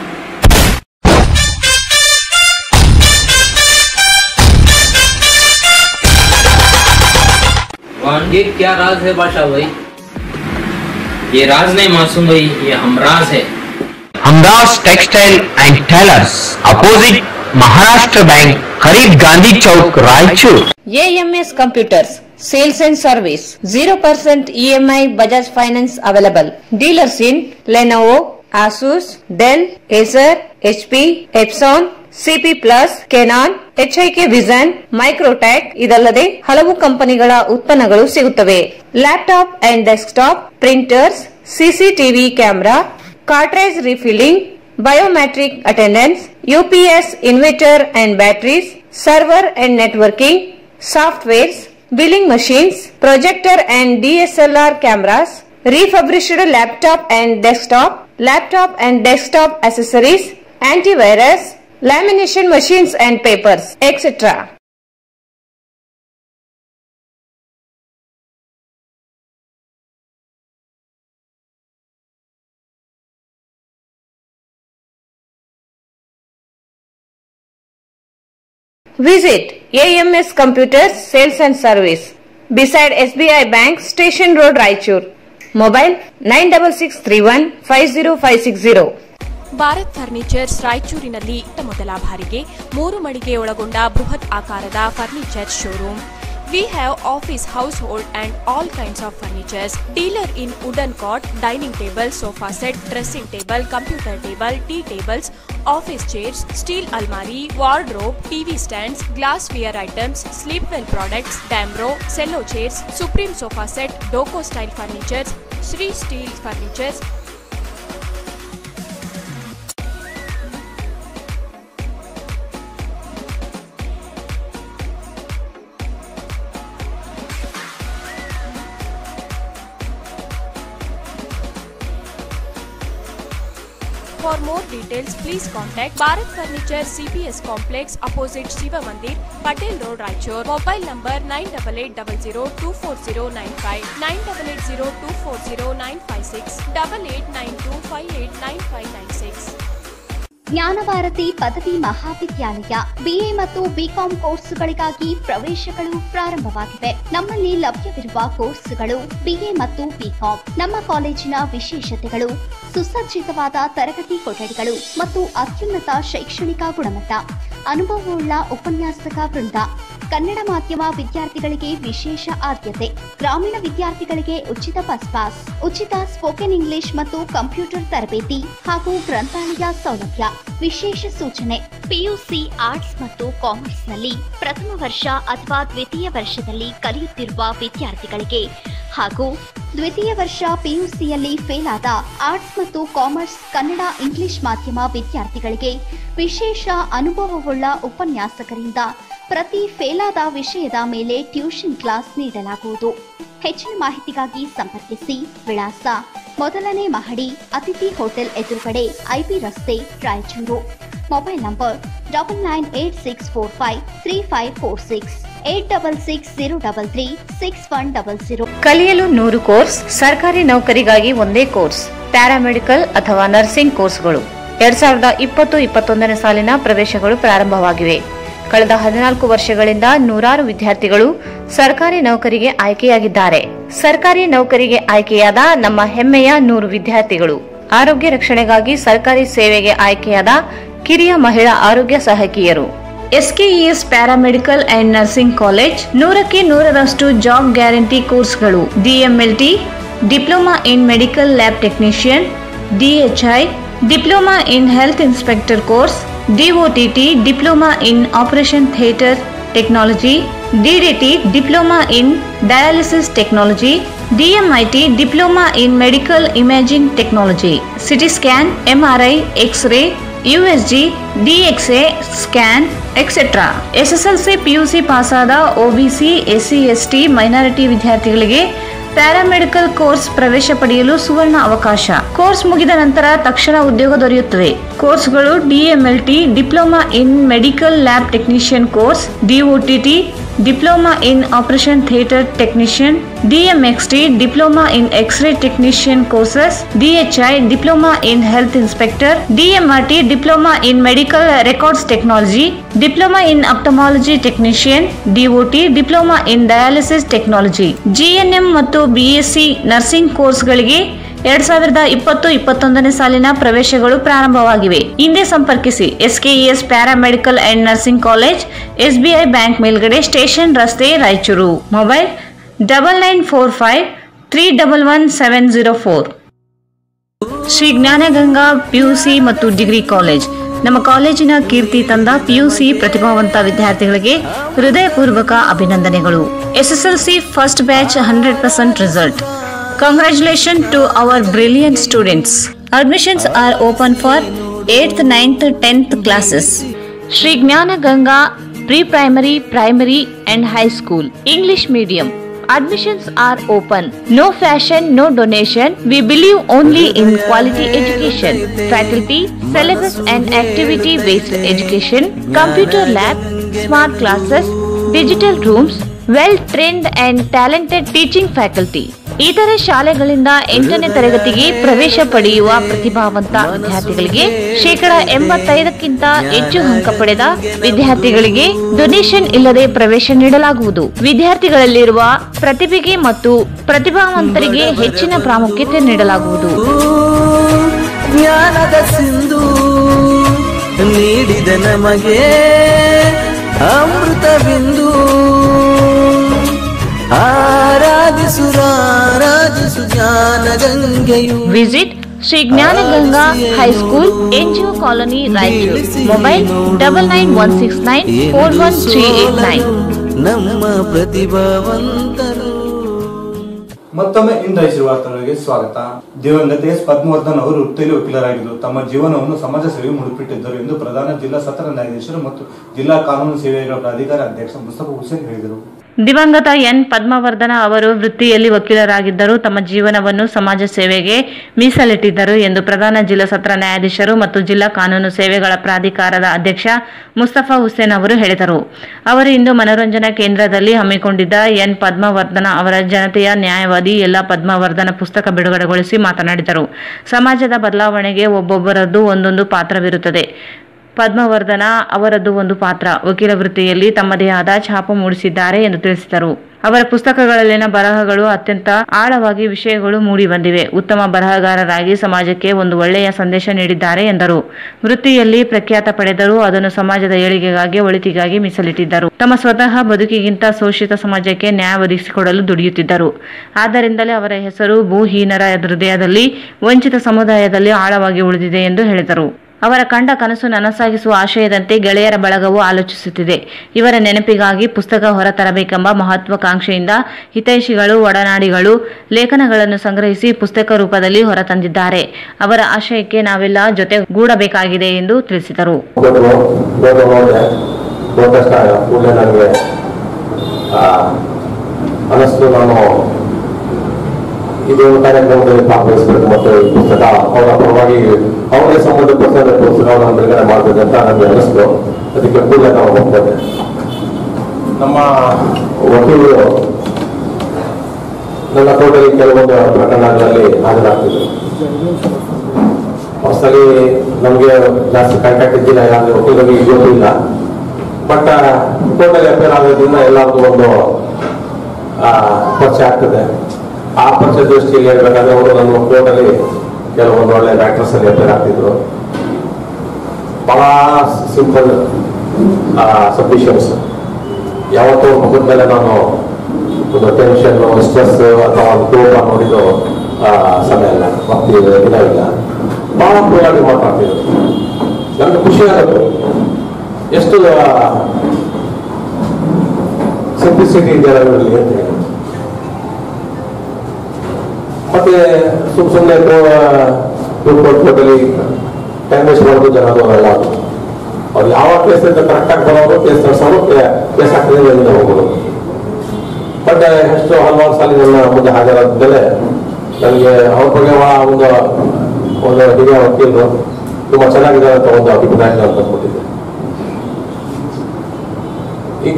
ये क्या राज है बादशाह भाई ये राज नहीं मासूम भाई ये हमराज है Hamraj textile and tailors opposite Maharashtra bank करीब Gandhi Chowk Raichur AMS Computers Sales and Service 0% EMI Bajaj Finance available. Dealers in Lenovo, Asus, Dell, Acer, HP, Epson, CP Plus, Canon, HIK Vision, Microtech ಇದಲ್ಲದೆ ಹಲವು ಕಂಪನಿಗಳ ಉತ್ಪನ್ನಗಳು ಸಿಗುತ್ತವೆ laptop and desktop printers CCTV camera cartridge refilling, biometric attendance, UPS inverter and batteries, server and networking, softwares, billing machines, projector and DSLR cameras, refurbished laptop and desktop, laptop and desktop accessories, antivirus, lamination machines and papers, etc. Visit AMS Computers Sales and Service beside SBI Bank Station Road Raichur. Mobile 9661 50560. Bharat furnitures ರಾಯಚೂರಿನಲ್ಲಿ ಇತ್ತ ಮೊದಲ ಬಾರಿಗೆ ಮೂರು ಮಳಿಗೆ ಒಳಗೊಂಡ ಬೃಹತ್ ಆಕಾರದ furniture showroom we have office household and all kinds of furnitures dealer in wooden cot dining table sofa set dressing table computer table tea tables office chairs steel ಅಲ್ಮಾರಿ wardrobe TV stands glassware items Sleepwell products Damro Cello chairs Supreme sofa set Doco style furnitures Shri steel furnitures For more details, please contact Bharat Furniture CPS Complex opposite Shiva Mandir, Patel Road, Raichur. Mobile number 9880240959, 9880240956, 8892589596. Jnanabharathi ಪದವಿ ಮಹಾವಿದ್ಯಾಲಯ BA ಮತ್ತು BCom ಕೋರ್ಸುಗಳಿಗಾಗಿ ಪ್ರವೇಶಗಳು ಪ್ರಾರಂಭವಾಗಿವೆ ನಮ್ಮಲ್ಲಿ ಲಭ್ಯವಿರುವ ಕೋರ್ಸುಗಳು BA ಮತ್ತು BCom ನಮ್ಮ ಕಾಲೇಜಿನ ವಿಶೇಷತೆಗಳು ಸುಸಜ್ಜಿತವಾದ ತರಗತಿ ಕೊಠಡಿಗಳು ಮತ್ತು ಅತ್ಯುನ್ನತ ಶೈಕ್ಷಣಿಕ ಗುಣಮಟ್ಟ ಅನುಭವವುಳ್ಳ ಉಪನ್ಯಾಸಕ ವೃಂದ ಕನ್ನಡ ಮಾಧ್ಯಮ ವಿದ್ಯಾರ್ಥಿಗಳಿಗೆ ವಿಶೇಷ ಆದ್ಯತೆ ಗ್ರಾಮೀಣ ವಿದ್ಯಾರ್ಥಿಗಳಿಗೆ ಉಚಿತ ಬಸ್ ಪಾಸ್ ಉಚಿತ ಸ್ಪೋಕನ್ ಇಂಗ್ಲಿಷ್ ಮತ್ತು ಕಂಪ್ಯೂಟರ್ ತರಬೇತಿ ಹಾಗೂ ಗ್ರಂಥಾಲಯ ಸೌಲಭ್ಯ ವಿಶೇಷ ಸೂಚನೆ ಪಿಯುಸಿ ಆರ್ಟ್ಸ್ ಮತ್ತು ಕಾಮರ್ಸ್ನಲ್ಲಿ ಪ್ರಥಮ ವರ್ಷ ಅಥವಾ ದ್ವಿತೀಯ ವರ್ಷದಲ್ಲಿ ಕಲಿಯುತ್ತಿರುವ ವಿದ್ಯಾರ್ಥಿಗಳಿಗೆ ಹಾಗೂ ದ್ವಿತೀಯ ವರ್ಷ ಪಿಯುಸಿಯಲ್ಲಿ ಫೇಲ್ ಆದ ಆರ್ಟ್ಸ್ ಮತ್ತು ಕಾಮರ್ಸ್ ಕನ್ನಡ ಇಂಗ್ಲಿಷ್ ಮಾಧ್ಯಮ ವಿದ್ಯಾರ್ಥಿಗಳಿಗೆ ವಿಶೇಷ ಅನುಭವವುಳ್ಳ ಉಪನ್ಯಾಸಕರಿಂದ ಪ್ರತಿ ಫೇಲಾದ ವಿಷಯದ ಮೇಲೆ ಟ್ಯೂಷನ್ ಕ್ಲಾಸ್ ನೀಡಲಾಗುವುದು ಹೆಚ್ಚಿನ ಮಾಹಿತಿಗಾಗಿ ಸಂಪರ್ಕಿಸಿ ವಿಳಾಸ ಮೊದಲನೇ ಮಹಡಿ ಅತಿಥಿ ಹೋಟೆಲ್ ಎದುರುಗಡೆ ಐಬಿ ರಸ್ತೆ Raichur mobile number double nine eight six four five three five four six eight double six zero double three six one double zero ಕಲಿಯಲು ನೂರು ಕೋರ್ಸ್ ಸರ್ಕಾರಿ ನೌಕರಿಗಾಗಿ ಒಂದೇ ಕೋರ್ಸ್ ಪ್ಯಾರಾಮೆಡಿಕಲ್ ಅಥವಾ ನರ್ಸಿಂಗ್ ಕೋರ್ಸ್ಗಳು ಎರಡ್ ಸಾವಿರದ ಇಪ್ಪತ್ತು ಇಪ್ಪತ್ತೊಂದನೇ ಸಾಲಿನ ಪ್ರವೇಶಗಳು ಪ್ರಾರಂಭವಾಗಿವೆ ಕಳೆದ ಹದಿನಾಲ್ಕು ವರ್ಷಗಳಿಂದ ನೂರಾರು ವಿದ್ಯಾರ್ಥಿಗಳು ಸರ್ಕಾರಿ ನೌಕರಿಗೆ ಆಯ್ಕೆಯಾಗಿದ್ದಾರೆ ಸರ್ಕಾರಿ ನೌಕರಿಗೆ ಆಯ್ಕೆಯಾದ ನಮ್ಮ ಹೆಮ್ಮೆಯ ನೂರು ವಿದ್ಯಾರ್ಥಿಗಳು ಆರೋಗ್ಯ ರಕ್ಷಣೆಗಾಗಿ ಸರ್ಕಾರಿ ಸೇವೆಗೆ ಆಯ್ಕೆಯಾದ ಕಿರಿಯ ಮಹಿಳಾ ಆರೋಗ್ಯ ಸಹಾಯಕಿಯರು SKES paramedical and nursing college ನೂರಕ್ಕೆ ನೂರರಷ್ಟು ಜಾಬ್ ಗ್ಯಾರಂಟಿ ಕೋರ್ಸ್ಗಳು DMLT diploma in medical lab technician DHI diploma in health inspector course DOTT diploma in operation theatre technology DDT diploma in dialysis technology DMIT diploma in medical imaging technology CT scan MRI X-ray USG DXA scan etcetera SSLC PUC ಪಾಸಾದ OBC SC ST minority ವಿದ್ಯಾರ್ಥಿಗಳಿಗೆ paramedical course ಪ್ರವೇಶ ಪಡೆಯಲು ಸುವರ್ಣ ಅವಕಾಶ course ಮುಗಿದ ನಂತರ ತಕ್ಷಣ ಉದ್ಯೋಗ ದೊರೆಯುತ್ತದೆ ಕೋರ್ಸ್ಗಳು DMLT diploma in medical lab technician course DOTT diploma in operation theatre technician DMXT diploma in X-ray technician courses DHI diploma in health inspector DMRT diploma in medical records technology diploma in ophthalmology technician DOT diploma in dialysis technology GNM ಮತ್ತು BSc nursing ಕೋರ್ಸ್ಗಳಿಗೆ ಎರಡ್ ಸಾವಿರದ ಇಪ್ಪತ್ತು ಇಪ್ಪತ್ತೊಂದನೇ ಸಾಲಿನ ಪ್ರವೇಶಗಳು ಪ್ರಾರಂಭವಾಗಿವೆ ಹಿಂದೆ ಸಂಪರ್ಕಿಸಿ SKES paramedical and nursing college SBI bank ಮೇಲ್ಗಡೆ ಸ್ಟೇಷನ್ ರಸ್ತೆ Raichur mobile double nine four five three double one seven zero four Shri Jnanaganga PUC ಮತ್ತು ಡಿಗ್ರಿ ಕಾಲೇಜ್ ನಮ್ಮ ಕಾಲೇಜಿನ ಕೀರ್ತಿ ತಂದ ಪಿಯುಸಿ ಪ್ರತಿಭಾವಂತ ವಿದ್ಯಾರ್ಥಿಗಳಿಗೆ ಹೃದಯಪೂರ್ವಕ ಅಭಿನಂದನೆಗಳು SSLC first batch hundred percent result Congratulations to our brilliant students. Admissions are open for 8th, 9th, 10th classes. Sri Gnana Ganga Pre-Primary, Primary and High School. English Medium. Admissions are open. No fashion, no donation. We believe only in quality education. Faculty, syllabus and activity based education, computer lab, smart classes, digital rooms, well trained and talented teaching faculty. ಇತರೆ ಶಾಲೆಗಳಿಂದ ಎಂಟನೇ ತರಗತಿಗೆ ಪ್ರವೇಶ ಪಡೆಯುವ ಪ್ರತಿಭಾವಂತ ವಿದ್ಯಾರ್ಥಿಗಳಿಗೆ ಶೇಕಡ ಎಂಬತ್ತೈದಕ್ಕಿಂತ ಹೆಚ್ಚು ಅಂಕ ಪಡೆದ ವಿದ್ಯಾರ್ಥಿಗಳಿಗೆ ಡೊನೇಷನ್ ಇಲ್ಲದೆ ಪ್ರವೇಶ ನೀಡಲಾಗುವುದು ವಿದ್ಯಾರ್ಥಿಗಳಲ್ಲಿರುವ ಪ್ರತಿಭೆಗೆ ಮತ್ತು ಪ್ರತಿಭಾವಂತರಿಗೆ ಹೆಚ್ಚಿನ ಪ್ರಾಮುಖ್ಯತೆ ನೀಡಲಾಗುವುದು ಜ್ಞಾನದ ಸಿಂಧು ನೀಡಿದ ನಮಗೆ ಅಮೃತ ಬಿಂದು ಆರಾಧಿಸು ರಾರಾಜಿಸು ಜ್ಞಾನ ಗಂಗೆಯು visit Shri Jnanaganga high school NGO colony Raichur mobile double nine one six nine four one three eight nine ನಮ್ಮ ಪ್ರತಿಭಾವಂತರು ಮತ್ತೊಮ್ಮೆ ಇಂದು ವಾರ್ತೆಗಳಿಗೆ ಸ್ವಾಗತ ದಿವಂಗತ ಎಸ್ ಪದ್ಮವರ್ಧನ್ ಅವರು ವೃತ್ತಿಯಲ್ಲಿ ವಕೀಲರಾಗಿದ್ದರು ತಮ್ಮ ಜೀವನವನ್ನು ಸಮಾಜ ಸೇವೆ ಮುಡುಪಿಟ್ಟಿದ್ದರು ಎಂದು ಪ್ರಧಾನ ಜಿಲ್ಲಾ ಸತ್ರ ನ್ಯಾಯಾಧೀಶರು ಮತ್ತು ಜಿಲ್ಲಾ ಕಾನೂನು ಸೇವೆಗಳ ಪ್ರಾಧಿಕಾರ ಅಧ್ಯಕ್ಷ ಮುಸ್ತಫಾ ಹುಸೇನ್ ಹೇಳಿದರು ದಿವಂಗತ ಎನ್ ಪದ್ಮವರ್ಧನ ಅವರು ವೃತ್ತಿಯಲ್ಲಿ ವಕೀಲರಾಗಿದ್ದರು ತಮ್ಮ ಜೀವನವನ್ನು ಸಮಾಜ ಸೇವೆಗೆ ಮೀಸಲಿಟ್ಟಿದ್ದರು ಎಂದು ಪ್ರಧಾನ ಜಿಲ್ಲಾ ಸತ್ರ ನ್ಯಾಯಾಧೀಶರು ಮತ್ತು ಜಿಲ್ಲಾ ಕಾನೂನು ಸೇವೆಗಳ ಪ್ರಾಧಿಕಾರದ ಅಧ್ಯಕ್ಷ ಮುಸ್ತಫಾ ಹುಸೇನ್ ಅವರು ಹೇಳಿದರು ಅವರು ಇಂದು ಮನೋರಂಜನಾ ಕೇಂದ್ರದಲ್ಲಿ ಹಮ್ಮಿಕೊಂಡಿದ್ದ ಎನ್ ಪದ್ಮವರ್ಧನ ಅವರ ಜನತೆಯ ನ್ಯಾಯವಾದಿ ಎಲ್ಲ ಪದ್ಮವರ್ಧನ ಪುಸ್ತಕ ಬಿಡುಗಡೆಗೊಳಿಸಿ ಮಾತನಾಡಿದರು ಸಮಾಜದ ಬದಲಾವಣೆಗೆ ಒಬ್ಬೊಬ್ಬರದ್ದು ಒಂದೊಂದು ಪಾತ್ರವಿರುತ್ತದೆ ಪದ್ಮವರ್ಧನ ಅವರದ್ದು ಒಂದು ಪಾತ್ರ ವಕೀಲ ವೃತ್ತಿಯಲ್ಲಿ ತಮ್ಮದೇ ಆದ ಛಾಪು ಮೂಡಿಸಿದ್ದಾರೆ ಎಂದು ತಿಳಿಸಿದರು ಅವರ ಪುಸ್ತಕಗಳಲ್ಲಿನ ಬರಹಗಳು ಅತ್ಯಂತ ಆಳವಾಗಿ ವಿಷಯಗಳು ಮೂಡಿ ಬಂದಿವೆ ಉತ್ತಮ ಬರಹಗಾರರಾಗಿ ಸಮಾಜಕ್ಕೆ ಒಂದು ಒಳ್ಳೆಯ ಸಂದೇಶ ನೀಡಿದ್ದಾರೆ ಎಂದರು ವೃತ್ತಿಯಲ್ಲಿ ಪ್ರಖ್ಯಾತ ಪಡೆದರೂ ಅದನ್ನು ಸಮಾಜದ ಏಳಿಗೆಗಾಗಿ ಒಳಿತಿಗಾಗಿ ಮೀಸಲಿಟ್ಟಿದ್ದರು ತಮ್ಮ ಸ್ವತಃ ಬದುಕಿಗಿಂತ ಶೋಷಿತ ಸಮಾಜಕ್ಕೆ ನ್ಯಾಯ ಒದಗಿಸಿಕೊಡಲು ದುಡಿಯುತ್ತಿದ್ದರು ಆದ್ದರಿಂದಲೇ ಅವರ ಹೆಸರು ಭೂಹೀನರ ಹೃದಯದಲ್ಲಿ ವಂಚಿತ ಸಮುದಾಯದಲ್ಲಿ ಆಳವಾಗಿ ಉಳಿದಿದೆ ಎಂದು ಹೇಳಿದರು ಅವರ ಕಂಡ ಕನಸು ನನಸಾಗಿಸುವ ಆಶಯದಂತೆ ಗೆಳೆಯರ ಬಳಗವು ಆಲೋಚಿಸುತ್ತಿದೆ ಇವರ ನೆನಪಿಗಾಗಿ ಪುಸ್ತಕ ಹೊರತರಬೇಕೆಂಬ ಮಹತ್ವಾಕಾಂಕ್ಷೆಯಿಂದ ಹಿತೈಷಿಗಳು ಒಡನಾಡಿಗಳು ಲೇಖನಗಳನ್ನು ಸಂಗ್ರಹಿಸಿ ಪುಸ್ತಕ ರೂಪದಲ್ಲಿ ಹೊರತಂದಿದ್ದಾರೆ ಅವರ ಆಶಯಕ್ಕೆ ನಾವೆಲ್ಲ ಜೊತೆಗೂಡಬೇಕಾಗಿದೆ ಎಂದು ತಿಳಿಸಿದರು ಹೋದ್ರು ಹೋದ ಹೋದೆ ಹೋದ ತಕ್ಷಣ ಕೂಡಲೇ ನನಗೆ ಅನಿಸ್ತು ನಾನು ಇದು ಕಾರ್ಯಕ್ರಮದಲ್ಲಿ ಭಾಗವಹಿಸಬೇಕು ಮತ್ತು ಈ ಪುಸ್ತಕ ಅವರ ಪರವಾಗಿ ಅವರಿಗೆ ಸಂಬಂಧಪಟ್ಟ ಪುಸ್ತಕವನ್ನು ಬಿಡುಗಡೆ ಮಾಡಬೇಕು ಅಂತ ನನಗೆ ಅನಿಸ್ತು ಅದಕ್ಕೆ ಕೂಡಲೇ ನಾವು ಹೋಗ್ತೇವೆ ನಮ್ಮ ವಕೀಲರು ನನ್ನ ಕೋರ್ಟಲ್ಲಿ ಕೆಲವೊಂದು ಪ್ರಕರಣಗಳಲ್ಲಿ ಹಾಜರಾಗ್ತಿದ್ರು ಹೊಸದಾಗಿ ನಮಗೆ ಜಾಸ್ತಿ ಕಾಂಟ್ಯಾಕ್ಟ್ ಇದ್ದಿಲ್ಲ ಯಾರು ವಕೀಲರಿಗೆ ಗೊತ್ತಿಲ್ಲ ಬಟ್ ಕೋರ್ಟಲ್ಲಿ ಅಪೇರ್ ಆಗೋದ್ರಿಂದ ಎಲ್ಲರಿಗೂ ಒಂದು ಆ, ಪರಿಚಯ ಆಗ್ತದೆ ಆ ಪರಿಚಯ ದೃಷ್ಟಿಯಲ್ಲಿ ಹೇಳ್ಬೇಕಾದ್ರೆ ಅವರು ನಮ್ಮ ಕೋರ್ಟಲ್ಲಿ ಕೆಲವೊಂದು ಒಳ್ಳೆ ಮ್ಯಾಟ್ರಸ್ ಅಲ್ಲಿ ಅಪೇರ್ ಆಗ್ತಿದ್ರು ಬಹಳ ಸಿಂಪಲ್ ಸಬ್ಮಿಷನ್ಸ್ ಯಾವತ್ತೂ ಮುಖದ ಮೇಲೆ ನಾನು ಒಂದು ಟೆನ್ಷನ್ ಸ್ಟ್ರೆಸ್ ಅಥವಾ ಒಂದು ಕೋಪ ನೋಡಿದ್ದು ಆ, ಸಮಯ ಇಲ್ಲ ಮತ್ತೆ ದಿನವಿಲ್ಲ ಬಹಳ ಪ್ರಯಾಗಿ ಮಾತಾಡ್ತಿದ್ರು ನನಗೆ ಖುಷಿ ಆಗುತ್ತೆ ಎಷ್ಟು ಸಿಂಪ್ಲಿಸಿಟಿ ಇದೆ ಅದರಲ್ಲಿ ಅಂತ ಹೇಳಿ ಮತ್ತೆ ಸುಮ್ ಸುಮ್ಮನೆ ದುಡ್ಡು ಕೊಟ್ಟಲ್ಲಿ ಟೈಮ್ ವೇಸ್ಟ್ ಮಾಡೋದು ಜನರು ಅಲ್ಲ ಅದು. ಅವ್ರು ಯಾವ ಕೇಸ್ ಕರೆಕ್ಟ್ ಆಗಿ ಬರೋರು ಕೇಸ್ ನಡೆಸೋರು ಕೇಸ್ ಹಾಕಿದ್ರೆ ಎಲ್ಲಿಂದ ಹೋಗೋದು ಬಟ್ ಎಷ್ಟು ಹಲವಾರು ಸಾಲಿ ನನ್ನ ಮುಂದೆ ಹಾಜರಾದ್ಮೇಲೆ ನನಗೆ ಅವ್ರ ಬಗ್ಗೆ ಬಹಳ ಒಂದು ಒಂದು ಹಿರಿಯ ವಕೀಲರು ತುಂಬಾ ಚೆನ್ನಾಗಿದೆ ಅಂತ ಒಂದು ಅಭಿಪ್ರಾಯ ನಾನು ತಂದ್ಕೊಟ್ಟಿದ್ದೆ ಈಗ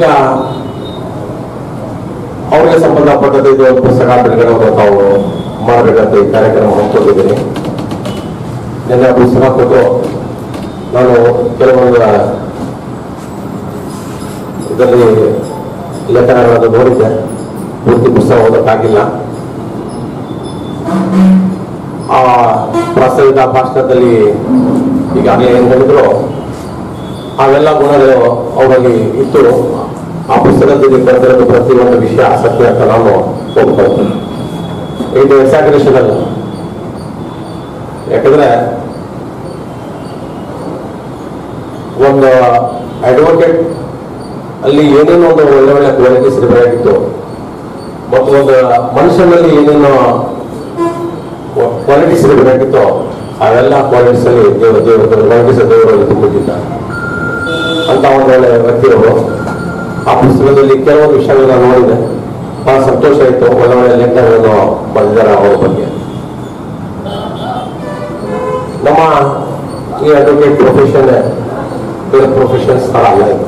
ಅವ್ರಿಗೆ ಸಂಬಂಧಪಟ್ಟದ್ದು ಇದು ಒಂದು ಪುಸ್ತಕ ಬಿಡುಗಡೆ ಒಂದು ತಾವು ಮಾಡಬೇಕಂತ ಈ ಕಾರ್ಯಕ್ರಮ ಹಮ್ಮಿಕೊಂಡಿದ್ದೀನಿ ನಿನ್ನೆ ಪುಸ್ತಕ ಕೊಟ್ಟು ನಾನು ಕೆಲವೊಂದು ಇದರಲ್ಲಿ ಲೇಖನಗಳನ್ನು ನೋಡಿದ್ದೆ ಪೂರ್ತಿ ಪುಸ್ತಕ ಓದಕ್ಕಾಗಿಲ್ಲ ಆ ಪ್ರಾಸ್ತಾವಿಕ ಭಾಷಣದಲ್ಲಿ ಈಗಾಗಲೇ ಏನ್ ಹೇಳಿದ್ರು ಅವೆಲ್ಲ ಗುಣಗಳು ಅವರಲ್ಲಿ ಇತ್ತು ಆ ಪುಸ್ತಕದಲ್ಲಿ ಬರೆದಿರೋದು ಪ್ರತಿಯೊಂದು ವಿಷಯ ಸತ್ಯ ಅಂತ ನಾನು ಒಪ್ಕೊಳ್ತೇನೆ ಇದು ಎಕ್ಸಾಗ್ರೇಷನ್ ಅಲ್ಲ ಯಾಕಂದ್ರೆ ಒಂದು ಅಡ್ವೊಕೇಟ್ ಅಲ್ಲಿ ಏನೇನೋ ಒಂದು ಒಳ್ಳೆ ಒಳ್ಳೆ ಕ್ವಾಲಿಟೀಸ್ ಇರಬೇಕಾಗಿತ್ತು ಮತ್ತು ಒಂದು ಮನುಷ್ಯನಲ್ಲಿ ಏನೇನೋ ಕ್ವಾಲಿಟೀಸ್ ಇರಬೇಕಾಗಿತ್ತು ಅವೆಲ್ಲ ಕ್ವಾಲಿಟೀಸ್ ಅಲ್ಲಿ ದೇವ ದೇವ ಕ್ವಾಲಿಟೀಸ್ ದೇವರಲ್ಲಿ ತುಂಬಿದ್ದಿಲ್ಲ ಅಂತ ಒಂದು ಒಳ್ಳೆ ವ್ಯಕ್ತಿಯವರು ಆ ಪುಸ್ತಕದಲ್ಲಿ ಕೆಲವೊಂದು ವಿಷಯಗಳನ್ನ ನೋಡಿದೆ ಬಹಳ ಸಂತೋಷ ಆಯಿತು ಒಳ್ಳೆ ಒಳ್ಳೆ ಲೇಖನಗಳನ್ನು ಬರೆದಿದ್ದಾರೆ ಅವರ ಬಗ್ಗೆ ನಮ್ಮ ಈ ಅಡ್ವೊಕೇಟ್ ಪ್ರೊಫೆಷನ್ ಬೇರೆ ಪ್ರೊಫೆಷನ್ಸ್ ತರ ಅಲ್ಲ ಇದು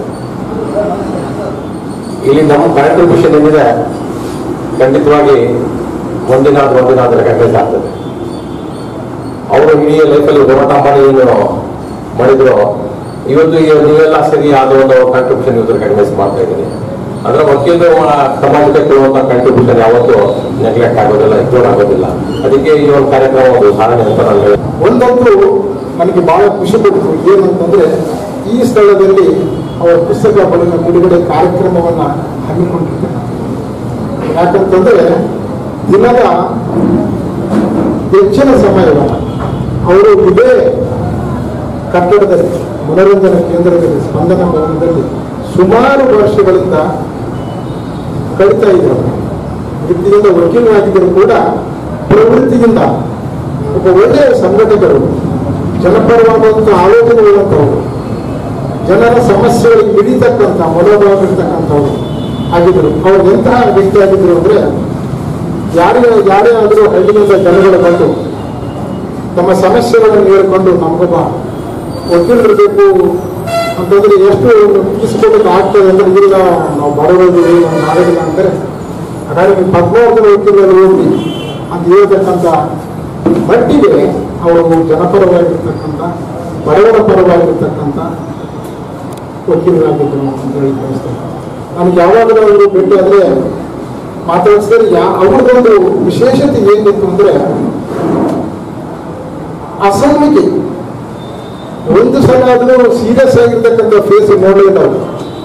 ಇಲ್ಲಿ ನಮ್ಮ ಕಾಂಟ್ರಿಬ್ಯೂಷನ್ ಏನಿದೆ ಖಂಡಿತವಾಗಿ ಒಂದಿನ ಆದ್ರೆ ಒಂದಿನ ಆದ್ರೆ ರೆಕಗ್ನೈಸ್ ಆಗ್ತದೆ ಅವರು ಇಡೀ ಲೈಫಲ್ಲಿ ಹೋರಾಟ ಮಾಡಿ ಏನು ಮಾಡಿದ್ರು ಇವತ್ತು ಈ ನೀವೆಲ್ಲ ಸರಿ ಆದ ಒಂದು ಕಾಂಟ್ರಿಬ್ಯೂಷನ್ ಇವತ್ತು ರೆಕಗ್ನೈಸ್ ಮಾಡ್ತಾ ಇದ್ದೀನಿ ಅಂದ್ರೆ ವಕೀಲರು ಮಾ- ಸಮಾಜಕ್ಕೆ ಕೊಡುವಂತ ಕಾಂಟ್ರಿಬ್ಯೂಷನ್ ಯಾವತ್ತೂ ನೆಗ್ಲೆಕ್ಟ್ ಆಗೋದಿಲ್ಲ ಇಗ್ನೋರ್ ಆಗೋದಿಲ್ಲ ಅದಕ್ಕೆ ಈ ಒಂದು ಕಾರ್ಯಕ್ರಮ ಒಂದು ಉದಾಹರಣೆ ಅಂತ ನಾನು ಹೇಳಿ ಒಂದಂತೂ ನನಗೆ ಬಹಳ ಖುಷಿ ಪಡ್ತು ಏನಂತಂದ್ರೆ ಈ ಸ್ಥಳದಲ್ಲಿ ಅವರ ಪುಸ್ತಕ ಬಳಿನ ಬಿಡುಗಡೆ ಕಾರ್ಯಕ್ರಮವನ್ನ ಹಮ್ಮಿಕೊಂಡಿದ್ದಾರೆ ಯಾಕಂತಂದ್ರೆ ದಿನದ ಹೆಚ್ಚಿನ ಸಮಯವನ್ನು ಅವರು ಇದೇ ಕಟ್ಟಡದಲ್ಲಿ ಮನೋರಂಜನಾ ಕೇಂದ್ರದಲ್ಲಿ ಸ್ಪಂದನ ಭವನದಲ್ಲಿ ಸುಮಾರು ವರ್ಷಗಳಿಂದ ಕಳೀತಾ ಇದ್ರು ವೃತ್ತಿಯಿಂದ ವಕೀಲರಾಗಿದ್ದರೂ ಕೂಡ ಪ್ರವೃತ್ತಿಯಿಂದ ಒಬ್ಬ ಒಳ್ಳೆಯ ಸಂಘಟಕರು ಜನಪರವಾದಂಥ ಆಲೋಚನೆಗಳಂಥವ್ರು ಜನರ ಸಮಸ್ಯೆಗಳಿಗೆ ಹಿಡಿತಕ್ಕಂಥ ಮನೋಭಾವ ಇರ್ತಕ್ಕಂಥವ್ರು ಆಗಿದ್ರು ಅವ್ರು ಎಂತಹ ವ್ಯಕ್ತಿ ಆಗಿದ್ರು ಅಂದ್ರೆ ಯಾರೇ ಯಾರೇ ಆದರೂ ಹಳ್ಳಿಯಿಂದ ಜನಗಳು ಬಂದು ತಮ್ಮ ಸಮಸ್ಯೆಗಳನ್ನು ಹೇಳ್ಕೊಂಡು ನಮಗೊಬ್ಬ ವಕೀಲರು ಬೇಕು ಅಂತಂದ್ರೆ ಎಷ್ಟು ತಿಳಿಸ್ಕೊಡಕ್ಕೆ ಆಗ್ತದೆ ಅಂದ್ರೆ ಇಲ್ಲ ನಾವು ಬರೋದಿಲ್ಲ ನಾವು ಮಾಡೋದಿಲ್ಲ ಅಂದರೆ ಹಾಗಾಗಿ ಪದ್ಮಾವರ್ಧನ ವಕೀಲರು ಹೋಗಿ ಅಂತ ಹೇಳ್ತಕ್ಕಂಥ ಮಟ್ಟಿಗೆ ಅವರು ಜನಪರವಾಗಿರ್ತಕ್ಕಂಥ ಬಡವರ ಪರವಾಗಿರ್ತಕ್ಕಂಥ ವಕೀಲರಾಗಿದ್ದರು ಅಂತ ಹೇಳಿ ಬಯಸ್ತೇನೆ ನನಗೆ ಯಾವಾಗಲೂ ಅವರು ಭೇಟಿ ಆದರೆ ಮಾತಾಡಿಸಿದ್ರೆ ಯಾ ಅವ್ರದ್ದೊಂದು ವಿಶೇಷತೆ ಏನಿತ್ತು ಅಂದ್ರೆ ಅಸಮ್ಮಿಗೆ ಒಂದು ಸಲ ಆದ್ರೂ ಸೀರಿಯಸ್ ಆಗಿರ್ತಕ್ಕಂಥ ಫೇಸ್ ನೋಡಲಿಲ್ಲ ಅವರು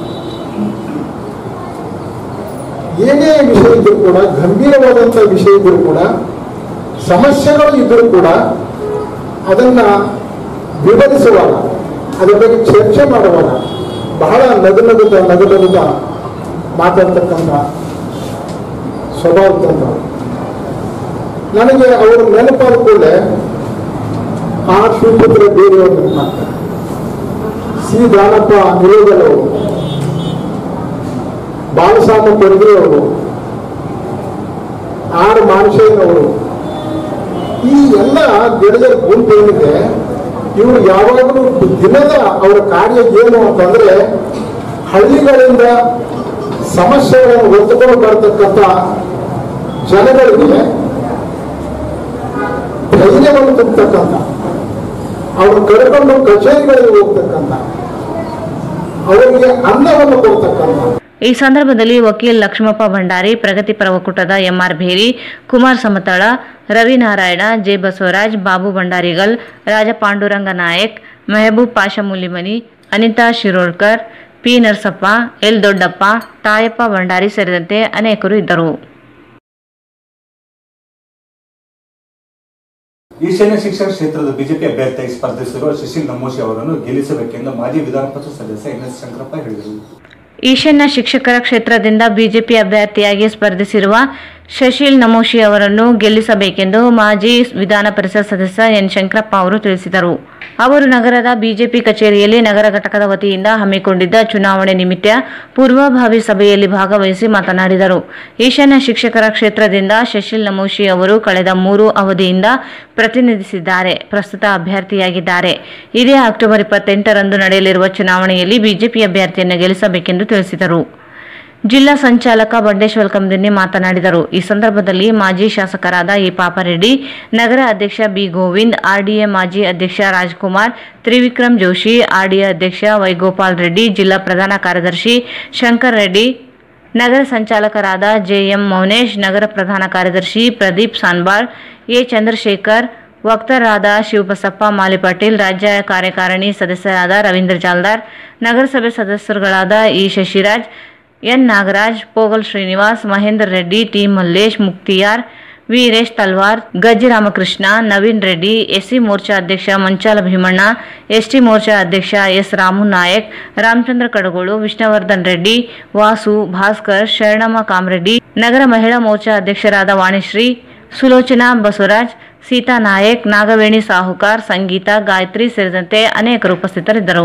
ಏನೇ ವಿಷಯ ಇದ್ರೂ ಕೂಡ ಗಂಭೀರವಾದಂಥ ವಿಷಯ ಇದ್ರೂ ಕೂಡ ಸಮಸ್ಯೆಗಳು ಇದ್ರೂ ಕೂಡ ಅದನ್ನ ವಿವರಿಸುವಾಗ ಅದರ ಬಗ್ಗೆ ಚರ್ಚೆ ಮಾಡುವಾಗ ಬಹಳ ನಗು ನಗುತ್ತ ನಗು ನಗುತ್ತ ಮಾತಾಡ್ತಕ್ಕಂಥ ಸ್ವಭಾವದಂತ ನನಗೆ ಅವರು ನೆನಪಾದ ಕೂಡಲೇ ಆ ಶಿವಪುತ್ರ ಬೇರೆಯವರು ನೆನಪಾಗ್ತಾರೆ ಸಿ ದಾನಪ್ಪ ನಿಲೋಗಲ್ ಅವರು ಬಾಲಸಾಮ ಕೊಡಗಿ ಅವರು ಆರ್ ಮಾನಶೇನವರು ಈ ಎಲ್ಲ ಗೆಳೆಯರ ಗುಂಪು ಏನಿದೆ ಇವರು ಯಾವಾಗಲೂ ದಿನದ ಅವರ ಕಾರ್ಯ ಏನು ಅಂತಂದ್ರೆ ಹಳ್ಳಿಗಳಿಂದ ಸಮಸ್ಯೆಗಳನ್ನು ಹೊತ್ತುಕೊಂಡು ಬರತಕ್ಕಂಥ ಜನಗಳಿಗೆ ಧೈರ್ಯವನ್ನು ತುಂಬತಕ್ಕಂಥ ಅವರು ಕರ್ಕೊಂಡು ಕಚೇರಿಗಳಿಗೆ ಹೋಗ್ತಕ್ಕಂಥ ಅವರಿಗೆ ಅನ್ನವನ್ನು ಕೊಡ್ತಕ್ಕಂಥ ಈ ಸಂದರ್ಭದಲ್ಲಿ ವಕೀಲ್ ಲಕ್ಷ್ಮಪ್ಪ ಭಂಡಾರಿ ಪ್ರಗತಿಪರ ಒಕ್ಕೂಟದ MR Bheri Kumar Samatala Ravinarayana J Basavaraj Babu Bhandarigal Raja Panduranga Nayak Mehboob Pasha Mulimani Anitha Shirolkar P Narasappa L Doddappa Tayappa Bhandari ಸೇರಿದಂತೆ ಅನೇಕರು ಇದ್ದರು ಈಶಾನ್ಯ ಶಿಕ್ಷಣ ಕ್ಷೇತ್ರದ ಬಿಜೆಪಿ ಅಭ್ಯರ್ಥಿಯಾಗಿ ಸ್ಪರ್ಧಿಸಿರುವ ಸುಶೀಲ್ ನಮೋಶಿ ಅವರನ್ನು ಗೆಲ್ಲಿಸಬೇಕೆಂದು ಮಾಜಿ ವಿಧಾನ ಪರಿಷತ್ ಸದಸ್ಯ ಎನ್ ಎಸ್ ಶಂಕರಪ್ಪ ಹೇಳಿದರು ಈಶಾನ್ಯ ಶಿಕ್ಷಕರ ಕ್ಷೇತ್ರದಿಂದ ಬಿಜೆಪಿ ಅಭ್ಯರ್ಥಿಯಾಗಿ ಸ್ಪರ್ಧಿಸಿರುವ ಶಶೀಲ್ ನಮೋಶಿ ಅವರನ್ನು ಗೆಲ್ಲಿಸಬೇಕೆಂದು ಮಾಜಿ ವಿಧಾನ ಪರಿಷತ್ ಸದಸ್ಯ ಎನ್ ಶಂಕರಪ್ಪ ಅವರು ತಿಳಿಸಿದರು ಅವರು ನಗರದ ಬಿಜೆಪಿ ಕಚೇರಿಯಲ್ಲಿ ನಗರ ಘಟಕದ ವತಿಯಿಂದ ಹಮ್ಮಿಕೊಂಡಿದ್ದ ಚುನಾವಣೆ ನಿಮಿತ್ತ ಪೂರ್ವಭಾವಿ ಸಭೆಯಲ್ಲಿ ಭಾಗವಹಿಸಿ ಮಾತನಾಡಿದರು ಈಶಾನ್ಯ ಶಿಕ್ಷಕರ ಕ್ಷೇತ್ರದಿಂದ ಶಶೀಲ್ ನಮೋಶಿ ಅವರು ಕಳೆದ ಮೂರು ಅವಧಿಯಿಂದ ಪ್ರತಿನಿಧಿಸಿದ್ದಾರೆ ಪ್ರಸ್ತುತ ಅಭ್ಯರ್ಥಿಯಾಗಿದ್ದಾರೆ ಇದೇ ಅಕ್ಟೋಬರ್ ಇಪ್ಪತ್ತೆಂಟರಂದು ನಡೆಯಲಿರುವ ಚುನಾವಣೆಯಲ್ಲಿ ಬಿಜೆಪಿ ಅಭ್ಯರ್ಥಿಯನ್ನು ಗೆಲ್ಲಿಸಬೇಕೆಂದು ತಿಳಿಸಿದರು ಜಿಲ್ಲಾ ಸಂಚಾಲಕ ಬಂಡೇಶ್ವರ್ ಕಮದಿನ್ನಿ ಮಾತನಾಡಿದರು ಈ ಸಂದರ್ಭದಲ್ಲಿ ಮಾಜಿ ಶಾಸಕರಾದ ಎ ಪಾಪರೆಡ್ಡಿ ನಗರ ಅಧ್ಯಕ್ಷ ಬಿ ಗೋವಿಂದ್ ಆರ್ಡಿಎ ಮಾಜಿ ಅಧ್ಯಕ್ಷ ರಾಜ್ಕುಮಾರ್ ತ್ರಿವಿಕ್ರಮ್ ಜೋಶಿ ಆರ್ಡಿಎ ಅಧ್ಯಕ್ಷ ವೈಗೋಪಾಲ್ ರೆಡ್ಡಿ ಜಿಲ್ಲಾ ಪ್ರಧಾನ ಕಾರ್ಯದರ್ಶಿ ಶಂಕರ್ ರೆಡ್ಡಿ ನಗರ ಸಂಚಾಲಕರಾದ ಜೆಎಂ ಮೌನೇಶ್ ನಗರ ಪ್ರಧಾನ ಕಾರ್ಯದರ್ಶಿ ಪ್ರದೀಪ್ ಸಾನ್ಬಾಳ್ ಎ ಚಂದ್ರಶೇಖರ್ ವಕ್ತರಾದ ಶಿವಬಸಪ್ಪ ಮಾಲಿಪಾಟೀಲ್ ರಾಜ್ಯ ಕಾರ್ಯಕಾರಿಣಿ ಸದಸ್ಯರಾದ ರವೀಂದ್ರ ಜಾಲ್ದಾರ್ ನಗರಸಭೆ ಸದಸ್ಯರುಗಳಾದ E Shashiraj N Nagaraj Pogal Srinivas Mahender Reddy T Mallesh Mukhtiyar Veeresh Talwar Gajji Ramakrishna Naveen Reddy SC Morcha ಅಧ್ಯಕ್ಷ ಮಂಚಾಲ ಭೀಮಣ್ಣ ಎಸ್ಟಿ ಮೋರ್ಚಾ ಅಧ್ಯಕ್ಷ ಎಸ್ ರಾಮು ನಾಯಕ್ ರಾಮಚಂದ್ರ ಕಡಗೋಳು ವಿಷ್ಣುವರ್ಧನ್ ರೆಡ್ಡಿ ವಾಸು ಭಾಸ್ಕರ್ ಶರಣಮ್ಮ ಕಾಮರೆಡ್ಡಿ ನಗರ ಮಹಿಳಾ ಮೋರ್ಚಾ ಅಧ್ಯಕ್ಷರಾದ ವಾಣಿಶ್ರೀ ಸುಲೋಚನಾ ಬಸವರಾಜ್ ಸೀತಾ ನಾಯಕ್ ನಾಗವೇಣಿ ಸಾಹುಕಾರ್ ಸಂಗೀತ ಗಾಯತ್ರಿ ಸೇರಿದಂತೆ ಅನೇಕರು ಉಪಸ್ಥಿತರಿದ್ದರು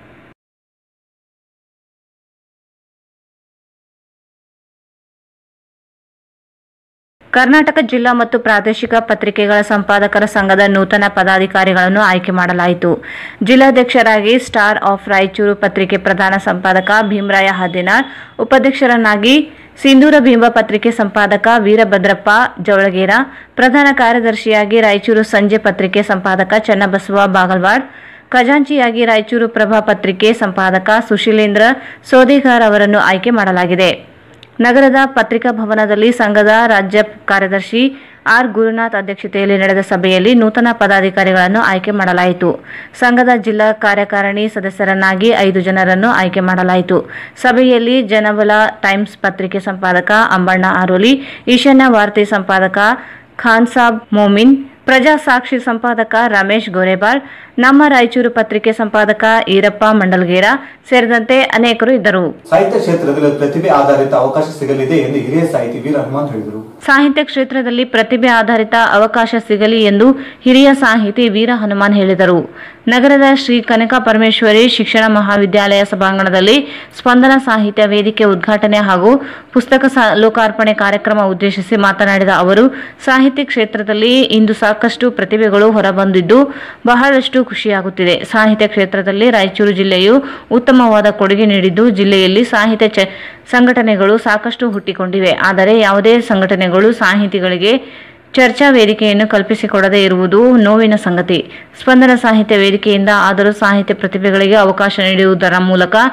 ಕರ್ನಾಟಕ ಜಿಲ್ಲಾ ಮತ್ತು ಪ್ರಾದೇಶಿಕ ಪತ್ರಿಕೆಗಳ ಸಂಪಾದಕರ ಸಂಘದ ನೂತನ ಪದಾಧಿಕಾರಿಗಳನ್ನು ಆಯ್ಕೆ ಮಾಡಲಾಯಿತು ಜಿಲ್ಲಾಧ್ಯಕ್ಷರಾಗಿ ಸ್ಟಾರ್ ಆಫ್ ರಾಯಚೂರು ಪತ್ರಿಕೆ ಪ್ರಧಾನ ಸಂಪಾದಕ ಭೀಮರಾಯ ಹದಿನಾಳ್ ಉಪಾಧ್ಯಕ್ಷರನ್ನಾಗಿ ಸಿಂಧೂರ ಭೀಮ ಪತ್ರಿಕೆ ಸಂಪಾದಕ ವೀರಭದ್ರಪ್ಪ ಜವಳಗೇರ ಪ್ರಧಾನ ಕಾರ್ಯದರ್ಶಿಯಾಗಿ ರಾಯಚೂರು ಸಂಜೆ ಪತ್ರಿಕೆ ಸಂಪಾದಕ ಚನ್ನಬಸವ ಬಾಗಲ್ವಾಡ್ ಖಜಾಂಚಿಯಾಗಿ ರಾಯಚೂರು ಪ್ರಭಾ ಪತ್ರಿಕೆ ಸಂಪಾದಕ ಸುಶೀಲೇಂದ್ರ ಸೋದಿಗಾರ್ ಅವರನ್ನು ಆಯ್ಕೆ ಮಾಡಲಾಗಿದೆ ನಗರದ ಪತ್ರಿಕಾ ಭವನದಲ್ಲಿ ಸಂಘದ ರಾಜ್ಯ ಕಾರ್ಯದರ್ಶಿ ಆರ್ ಗುರುನಾಥ್ ಅಧ್ಯಕ್ಷತೆಯಲ್ಲಿ ನಡೆದ ಸಭೆಯಲ್ಲಿ ನೂತನ ಪದಾಧಿಕಾರಿಗಳನ್ನು ಆಯ್ಕೆ ಮಾಡಲಾಯಿತು ಸಂಘದ ಜಿಲ್ಲಾ ಕಾರ್ಯಕಾರಿಣಿ ಸದಸ್ಯರನ್ನಾಗಿ ಐದು ಜನರನ್ನು ಆಯ್ಕೆ ಮಾಡಲಾಯಿತು ಸಭೆಯಲ್ಲಿ ಜನಬಲ ಟೈಮ್ಸ್ ಪತ್ರಿಕೆ ಸಂಪಾದಕ ಅಂಬಣ್ಣ ಆರೋಲಿ ಈಶಾನ್ಯ ವಾರ್ತೆ ಸಂಪಾದಕ ಖಾನ್ಸಾಬ್ ಮೋಮಿನ್ ಪ್ರಜಾ ಸಾಕ್ಷಿ ಸಂಪಾದಕ ರಮೇಶ್ ಗೋರೆಬಾಳ್ ನಮ್ಮ ರಾಯಚೂರು ಪತ್ರಿಕೆ ಸಂಪಾದಕ ಈರಪ್ಪ ಮಂಡಲ್ಗೇರ ಸೇರಿದಂತೆ ಅನೇಕರು ಇದ್ದರು ಸಾಹಿತ್ಯ ಕ್ಷೇತ್ರದಲ್ಲಿ ಪ್ರತಿಭೆ ಆಧಾರಿತ ಅವಕಾಶ ಸಿಗಲಿದೆ ಎಂದು ಹಿರಿಯ ಸಾಹಿತಿ ವೀರ ಹನುಮಾನ್ ಹೇಳಿದರು ಸಾಹಿತ್ಯ ಕ್ಷೇತ್ರದಲ್ಲಿ ಪ್ರತಿಭೆ ಆಧಾರಿತ ಅವಕಾಶ ಸಿಗಲಿ ಎಂದು ಹಿರಿಯ ಸಾಹಿತಿ ವೀರ ಹನುಮಾನ್ ಹೇಳಿದರು ನಗರದ ಶ್ರೀ ಕನಕ ಪರಮೇಶ್ವರಿ ಶಿಕ್ಷಣ ಮಹಾವಿದ್ಯಾಲಯ ಸಭಾಂಗಣದಲ್ಲಿ ಸ್ಪಂದನ ಸಾಹಿತ್ಯ ವೇದಿಕೆ ಉದ್ಘಾಟನೆ ಹಾಗೂ ಪುಸ್ತಕ ಸ- ಲೋಕಾರ್ಪಣೆ ಕಾರ್ಯಕ್ರಮ ಉದ್ದೇಶಿಸಿ ಮಾತನಾಡಿದ ಅವರು ಸಾಹಿತ್ಯ ಕ್ಷೇತ್ರದಲ್ಲಿ ಇಂದು ಸಾಕಷ್ಟು ಪ್ರತಿಭೆಗಳು ಹೊರಬಂದಿದ್ದು ಬಹಳಷ್ಟು ಖುಷಿಯಾಗುತ್ತಿದೆ ಸಾಹಿತ್ಯ ಕ್ಷೇತ್ರದಲ್ಲಿ ರಾಯಚೂರು ಜಿಲ್ಲೆಯು ಉತ್ತಮವಾದ ಕೊಡುಗೆ ನೀಡಿದ್ದು ಜಿಲ್ಲೆಯಲ್ಲಿ ಸಾಹಿತ್ಯ ಚ- ಸಂಘಟನೆಗಳು ಸಾಕಷ್ಟು ಹುಟ್ಟಿಕೊಂಡಿವೆ ಆದರೆ ಯಾವುದೇ ಸಂಘಟನೆಗಳು ಸಾಹಿತಿಗಳಿಗೆ ಚರ್ಚಾ ವೇದಿಕೆಯನ್ನು ಕಲ್ಪಿಸಿಕೊಡದೇ ಇರುವುದು ನೋವಿನ ಸಂಗತಿ ಸ್ಪಂದನ ಸಾಹಿತ್ಯ ವೇದಿಕೆಯಿಂದ ಆದರೂ ಸಾಹಿತ್ಯ ಪ್ರತಿಭೆಗಳಿಗೆ ಅವಕಾಶ ನೀಡುವುದರ ಮೂಲಕ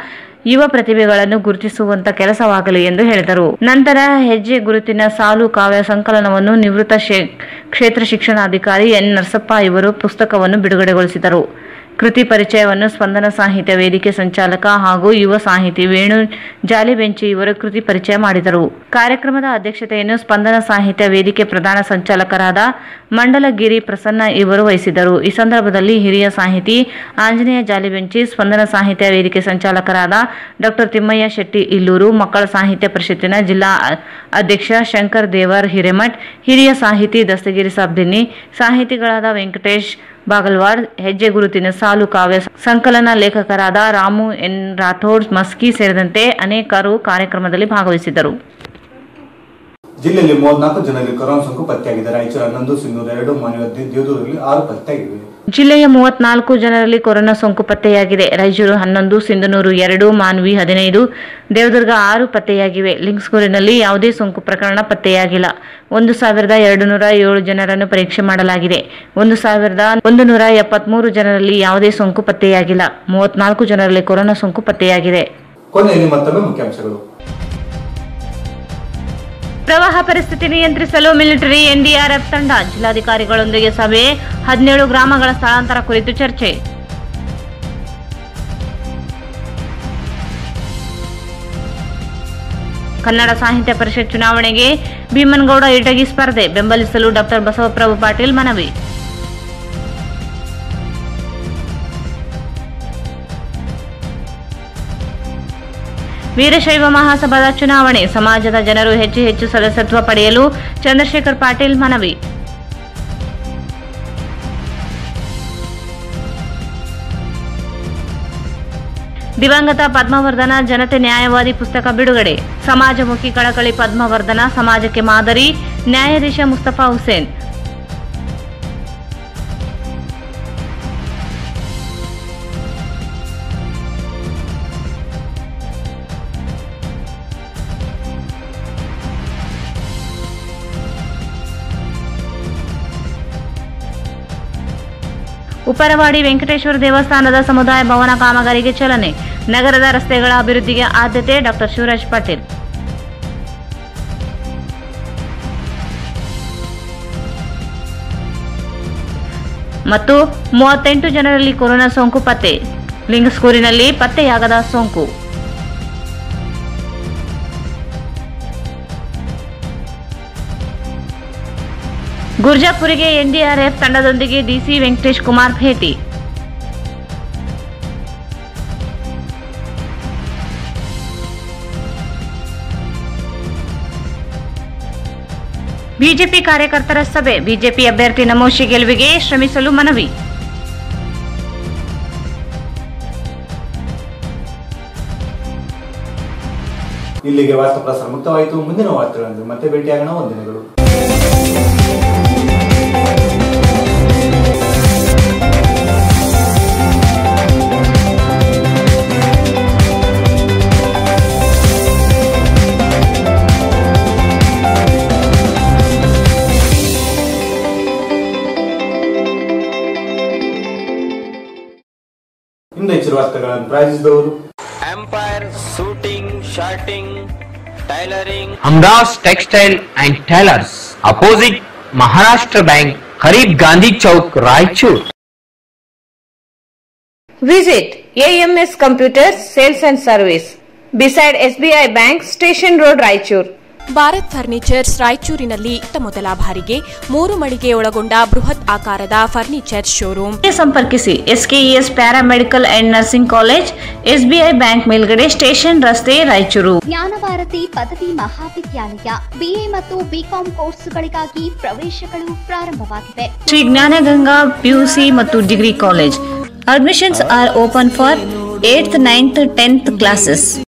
ಯುವ ಪ್ರತಿಭೆಗಳನ್ನು ಗುರುತಿಸುವಂತ ಕೆಲಸವಾಗಲಿ ಎಂದು ಹೇಳಿದರು ನಂತರ ಹೆಜ್ಜೆ ಗುರುತಿನ ಸಾಲು ಕಾವ್ಯ ಸಂಕಲನವನ್ನು ನಿವೃತ್ತ ಶೇ- ಕ್ಷೇತ್ರ ಶಿಕ್ಷಣಾಧಿಕಾರಿ ಎನ್ ನರಸಪ್ಪ ಇವರು ಪುಸ್ತಕವನ್ನು ಬಿಡುಗಡೆಗೊಳಿಸಿದರು ಕೃತಿ ಪರಿಚಯವನ್ನು ಸ್ಪಂದನ ಸಾಹಿತ್ಯ ವೇದಿಕೆ ಸಂಚಾಲಕ ಹಾಗೂ ಯುವ ಸಾಹಿತಿ ವೇಣು ಜಾಲಿಬೆಂಚಿ ಇವರು ಕೃತಿ ಪರಿಚಯ ಮಾಡಿದರು ಕಾರ್ಯಕ್ರಮದ ಅಧ್ಯಕ್ಷತೆಯನ್ನು ಸ್ಪಂದನ ಸಾಹಿತ್ಯ ವೇದಿಕೆ ಪ್ರಧಾನ ಸಂಚಾಲಕರಾದ ಮಂಡಲಗಿರಿ ಪ್ರಸನ್ನ ಇವರು ವಹಿಸಿದರು ಈ ಸಂದರ್ಭದಲ್ಲಿ ಹಿರಿಯ ಸಾಹಿತಿ ಆಂಜನೇಯ ಜಾಲಿಬೆಂಚಿ ಸ್ಪಂದನ ಸಾಹಿತ್ಯ ವೇದಿಕೆ ಸಂಚಾಲಕರಾದ ಡಾಕ್ಟರ್ ತಿಮ್ಮಯ್ಯ ಶೆಟ್ಟಿ ಇಲ್ಲೂರು ಮಕ್ಕಳ ಸಾಹಿತ್ಯ ಪರಿಷತ್ತಿನ ಜಿಲ್ಲಾ ಅ- ಅಧ್ಯಕ್ಷ ಶಂಕರ್ ದೇವರ್ ಹಿರೇಮಠ್ ಹಿರಿಯ ಸಾಹಿತಿ ದಸ್ತಗಿರಿ ಸಾಬ್ದಿನ್ನಿ ಸಾಹಿತಿಗಳಾದ ವೆಂಕಟೇಶ್ ಬಾಗಲ್ವಾಡ್ ಹೆಜ್ಜೆ ಗುರುತಿನ ಸಾಲು ಕಾವ್ಯ ಸಂಕಲನ ಲೇಖಕರಾದ ರಾಮು ಎನ್ ರಾಠೋಡ್ ಮಸ್ಕಿ ಸೇರಿದಂತೆ ಅನೇಕರು ಕಾರ್ಯಕ್ರಮದಲ್ಲಿ ಭಾಗವಹಿಸಿದರು ಜಿಲ್ಲೆಯಲ್ಲಿ ಮೂವತ್ನಾಲ್ಕು ಜನರಿಗೆ ಕೊರೋನಾ ಸೋಂಕು ಪತ್ತೆಯಾಗಿದೆ ರಾಯಚೂರು ಹನ್ನೊಂದು ಸಿಂಧೂರು ಎರಡು ಮಾನ್ಯ ಹದಿನೈದು ದೇವದೂರಲ್ಲಿ ಆರು ಪತ್ತೆಯಾಗಿವೆ ಜಿಲ್ಲೆಯ ಮೂವತ್ನಾಲ್ಕು ಜನರಲ್ಲಿ ಕೊರೋನಾ ಸೋಂಕು ಪತ್ತೆಯಾಗಿದೆ ರಾಯಚೂರು ಹನ್ನೊಂದು ಸಿಂಧನೂರು ಎರಡು ಮಾನ್ವಿ ಹದಿನೈದು ದೇವದುರ್ಗ ಆರು ಪತ್ತೆಯಾಗಿವೆ ಲಿಂಗ್ಸ್ಗೂರಿನಲ್ಲಿ ಯಾವುದೇ ಸೋಂಕು ಪ್ರಕರಣ ಪತ್ತೆಯಾಗಿಲ್ಲ ಒಂದು ಸಾವಿರದ ಎರಡು ನೂರ ಏಳು ಜನರನ್ನು ಪರೀಕ್ಷೆ ಮಾಡಲಾಗಿದೆ ಒಂದು ಸಾವಿರದ ಒಂದು ನೂರ ಎಪ್ಪತ್ಮೂರು ಜನರಲ್ಲಿ ಯಾವುದೇ ಸೋಂಕು ಪತ್ತೆಯಾಗಿಲ್ಲ ಮೂವತ್ನಾಲ್ಕು ಜನರಲ್ಲಿ ಕೊರೋನಾ ಸೋಂಕು ಪತ್ತೆಯಾಗಿದೆ ಕೊನೆಯಲ್ಲಿ ಮತ್ತೊಮ್ಮೆ ಮುಖ್ಯಾಂಶಗಳು ಪ್ರವಾಹ ಪರಿಸ್ಥಿತಿ ನಿಯಂತ್ರಿಸಲು ಮಿಲಿಟರಿ ಎನ್ಡಿಆರ್ಎಫ್ ತಂಡ ಜಿಲ್ಲಾಧಿಕಾರಿಗಳೊಂದಿಗೆ ಸಭೆ ಹದಿನೇಳು ಗ್ರಾಮಗಳ ಸ್ಥಳಾಂತರ ಕುರಿತು ಚರ್ಚೆ ಕನ್ನಡ ಸಾಹಿತ್ಯ ಪರಿಷತ್ ಚುನಾವಣೆಗೆ ಭೀಮನಗೌಡ ಇಟಗಿ ಸ್ಪರ್ಧೆ ಬೆಂಬಲಿಸಲು ಡಾಕ್ಟರ್ ಬಸವಪ್ರಭು ಪಾಟೀಲ್ ಮನವಿ ವೀರಶೈವ ಮಹಾಸಭಾದ ಚುನಾವಣೆ ಸಮಾಜದ ಜನರು ಹೆಚ್ಚು ಹೆಚ್ಚು ಸದಸ್ಯತ್ವ ಪಡೆಯಲು ಚಂದ್ರಶೇಖರ್ ಪಾಟೀಲ್ ಮನವಿ ದಿವಂಗತ ಪದ್ಮವರ್ಧನ ಜನತೆ ನ್ಯಾಯವಾದಿ ಪುಸ್ತಕ ಬಿಡುಗಡೆ ಸಮಾಜಮುಖಿ ಕಳಕಳಿ ಪದ್ಮವರ್ಧನ ಸಮಾಜಕ್ಕೆ ಮಾದರಿ ನ್ಯಾಯಾಧೀಶ ಮುಸ್ತಫಾ ಹುಸೇನ್ ಉಪ್ಪರವಾಡಿ ವೆಂಕಟೇಶ್ವರ ದೇವಸ್ಥಾನದ ಸಮುದಾಯ ಭವನ ಕಾಮಗಾರಿಗೆ ಚಾಲನೆ ನಗರದ ರಸ್ತೆಗಳ ಅಭಿವೃದ್ಧಿಗೆ ಆದ್ಯತೆ ಡಾಕ್ಟರ್ ಶಿವರಾಜ್ ಪಾಟೀಲ್ ಮತ್ತು ಮೂವತ್ತೆಂಟು ಜನರಲ್ಲಿ ಕೊರೋನಾ ಸೋಂಕು ಪತ್ತೆ ಲಿಂಗಸ್ಕೂರಿನಲ್ಲಿ ಪತ್ತೆಯಾಗದ ಸೋಂಕು ಗುರ್ಜಾಪುರಿಗೆ ಎನ್ಡಿಆರ್ಎಫ್ ತಂಡದೊಂದಿಗೆ ಡಿಸಿ ವೆಂಕಟೇಶ್ ಕುಮಾರ್ ಭೇಟಿ ಬಿಜೆಪಿ ಕಾರ್ಯಕರ್ತರ ಸಭೆ ಬಿಜೆಪಿ ಅಭ್ಯರ್ಥಿ ನಮೋಶಿ ಗೆಲುವಿಗೆ ಶ್ರಮಿಸಲು ಮನವಿ ಇಲ್ಲಿಗೆ ವಾರ್ತಾ ಪ್ರಸಾರ ಮುಕ್ತವಾಯಿತು ಮುಂದಿನ ವಾರ್ತೆಗಳಂದ್ರೆ ಮತ್ತೆ ಭೇಟಿಯಾಗೋಣ ವಂದನೆಗಳು ಇಂದು ಹೆಚ್ಚಿನ ವಾರ್ತೆಗಳನ್ನು ಪ್ರಾಯೋಜಿಸಿದವರು Empire Shooting, Shirting, Tailoring, Hamdas textile and tailors opposite Maharashtra bank करीब Gandhi Chowk Raichur Visit AMS Computers Sales and Service beside SBI Bank Station Road Raichur. Bharat furnitures ರಾಯಚೂರಿನಲ್ಲಿ ಇತ್ತ ಮೊದಲ ಬಾರಿಗೆ ಮೂರು ಮಳಿಗೆ ಒಳಗೊಂಡ ಬೃಹತ್ ಆಕಾರದ ಫರ್ನಿಚರ್ ಶೋರೂಮ್ ಸಂಪರ್ಕಿಸಿ SKES paramedical and nursing college SBI bank ಮೇಲ್ಗಡೆ ಸ್ಟೇಷನ್ ರಸ್ತೆ ರಾಯಚೂರು ಜ್ಞಾನಭಾರತಿ ಪದವಿ ಮಹಾವಿದ್ಯಾಲಯ ಬಿಎ ಮತ್ತು ಬಿಕಾಂ ಕೋರ್ಸುಗಳಿಗಾಗಿ ಪ್ರವೇಶಗಳು ಪ್ರಾರಂಭವಾಗಿವೆ ಶ್ರೀ ಜ್ಞಾನಗಂಗಾ ಪಿಯುಸಿ ಮತ್ತು degree college admissions are open for eighth ninth tenth classes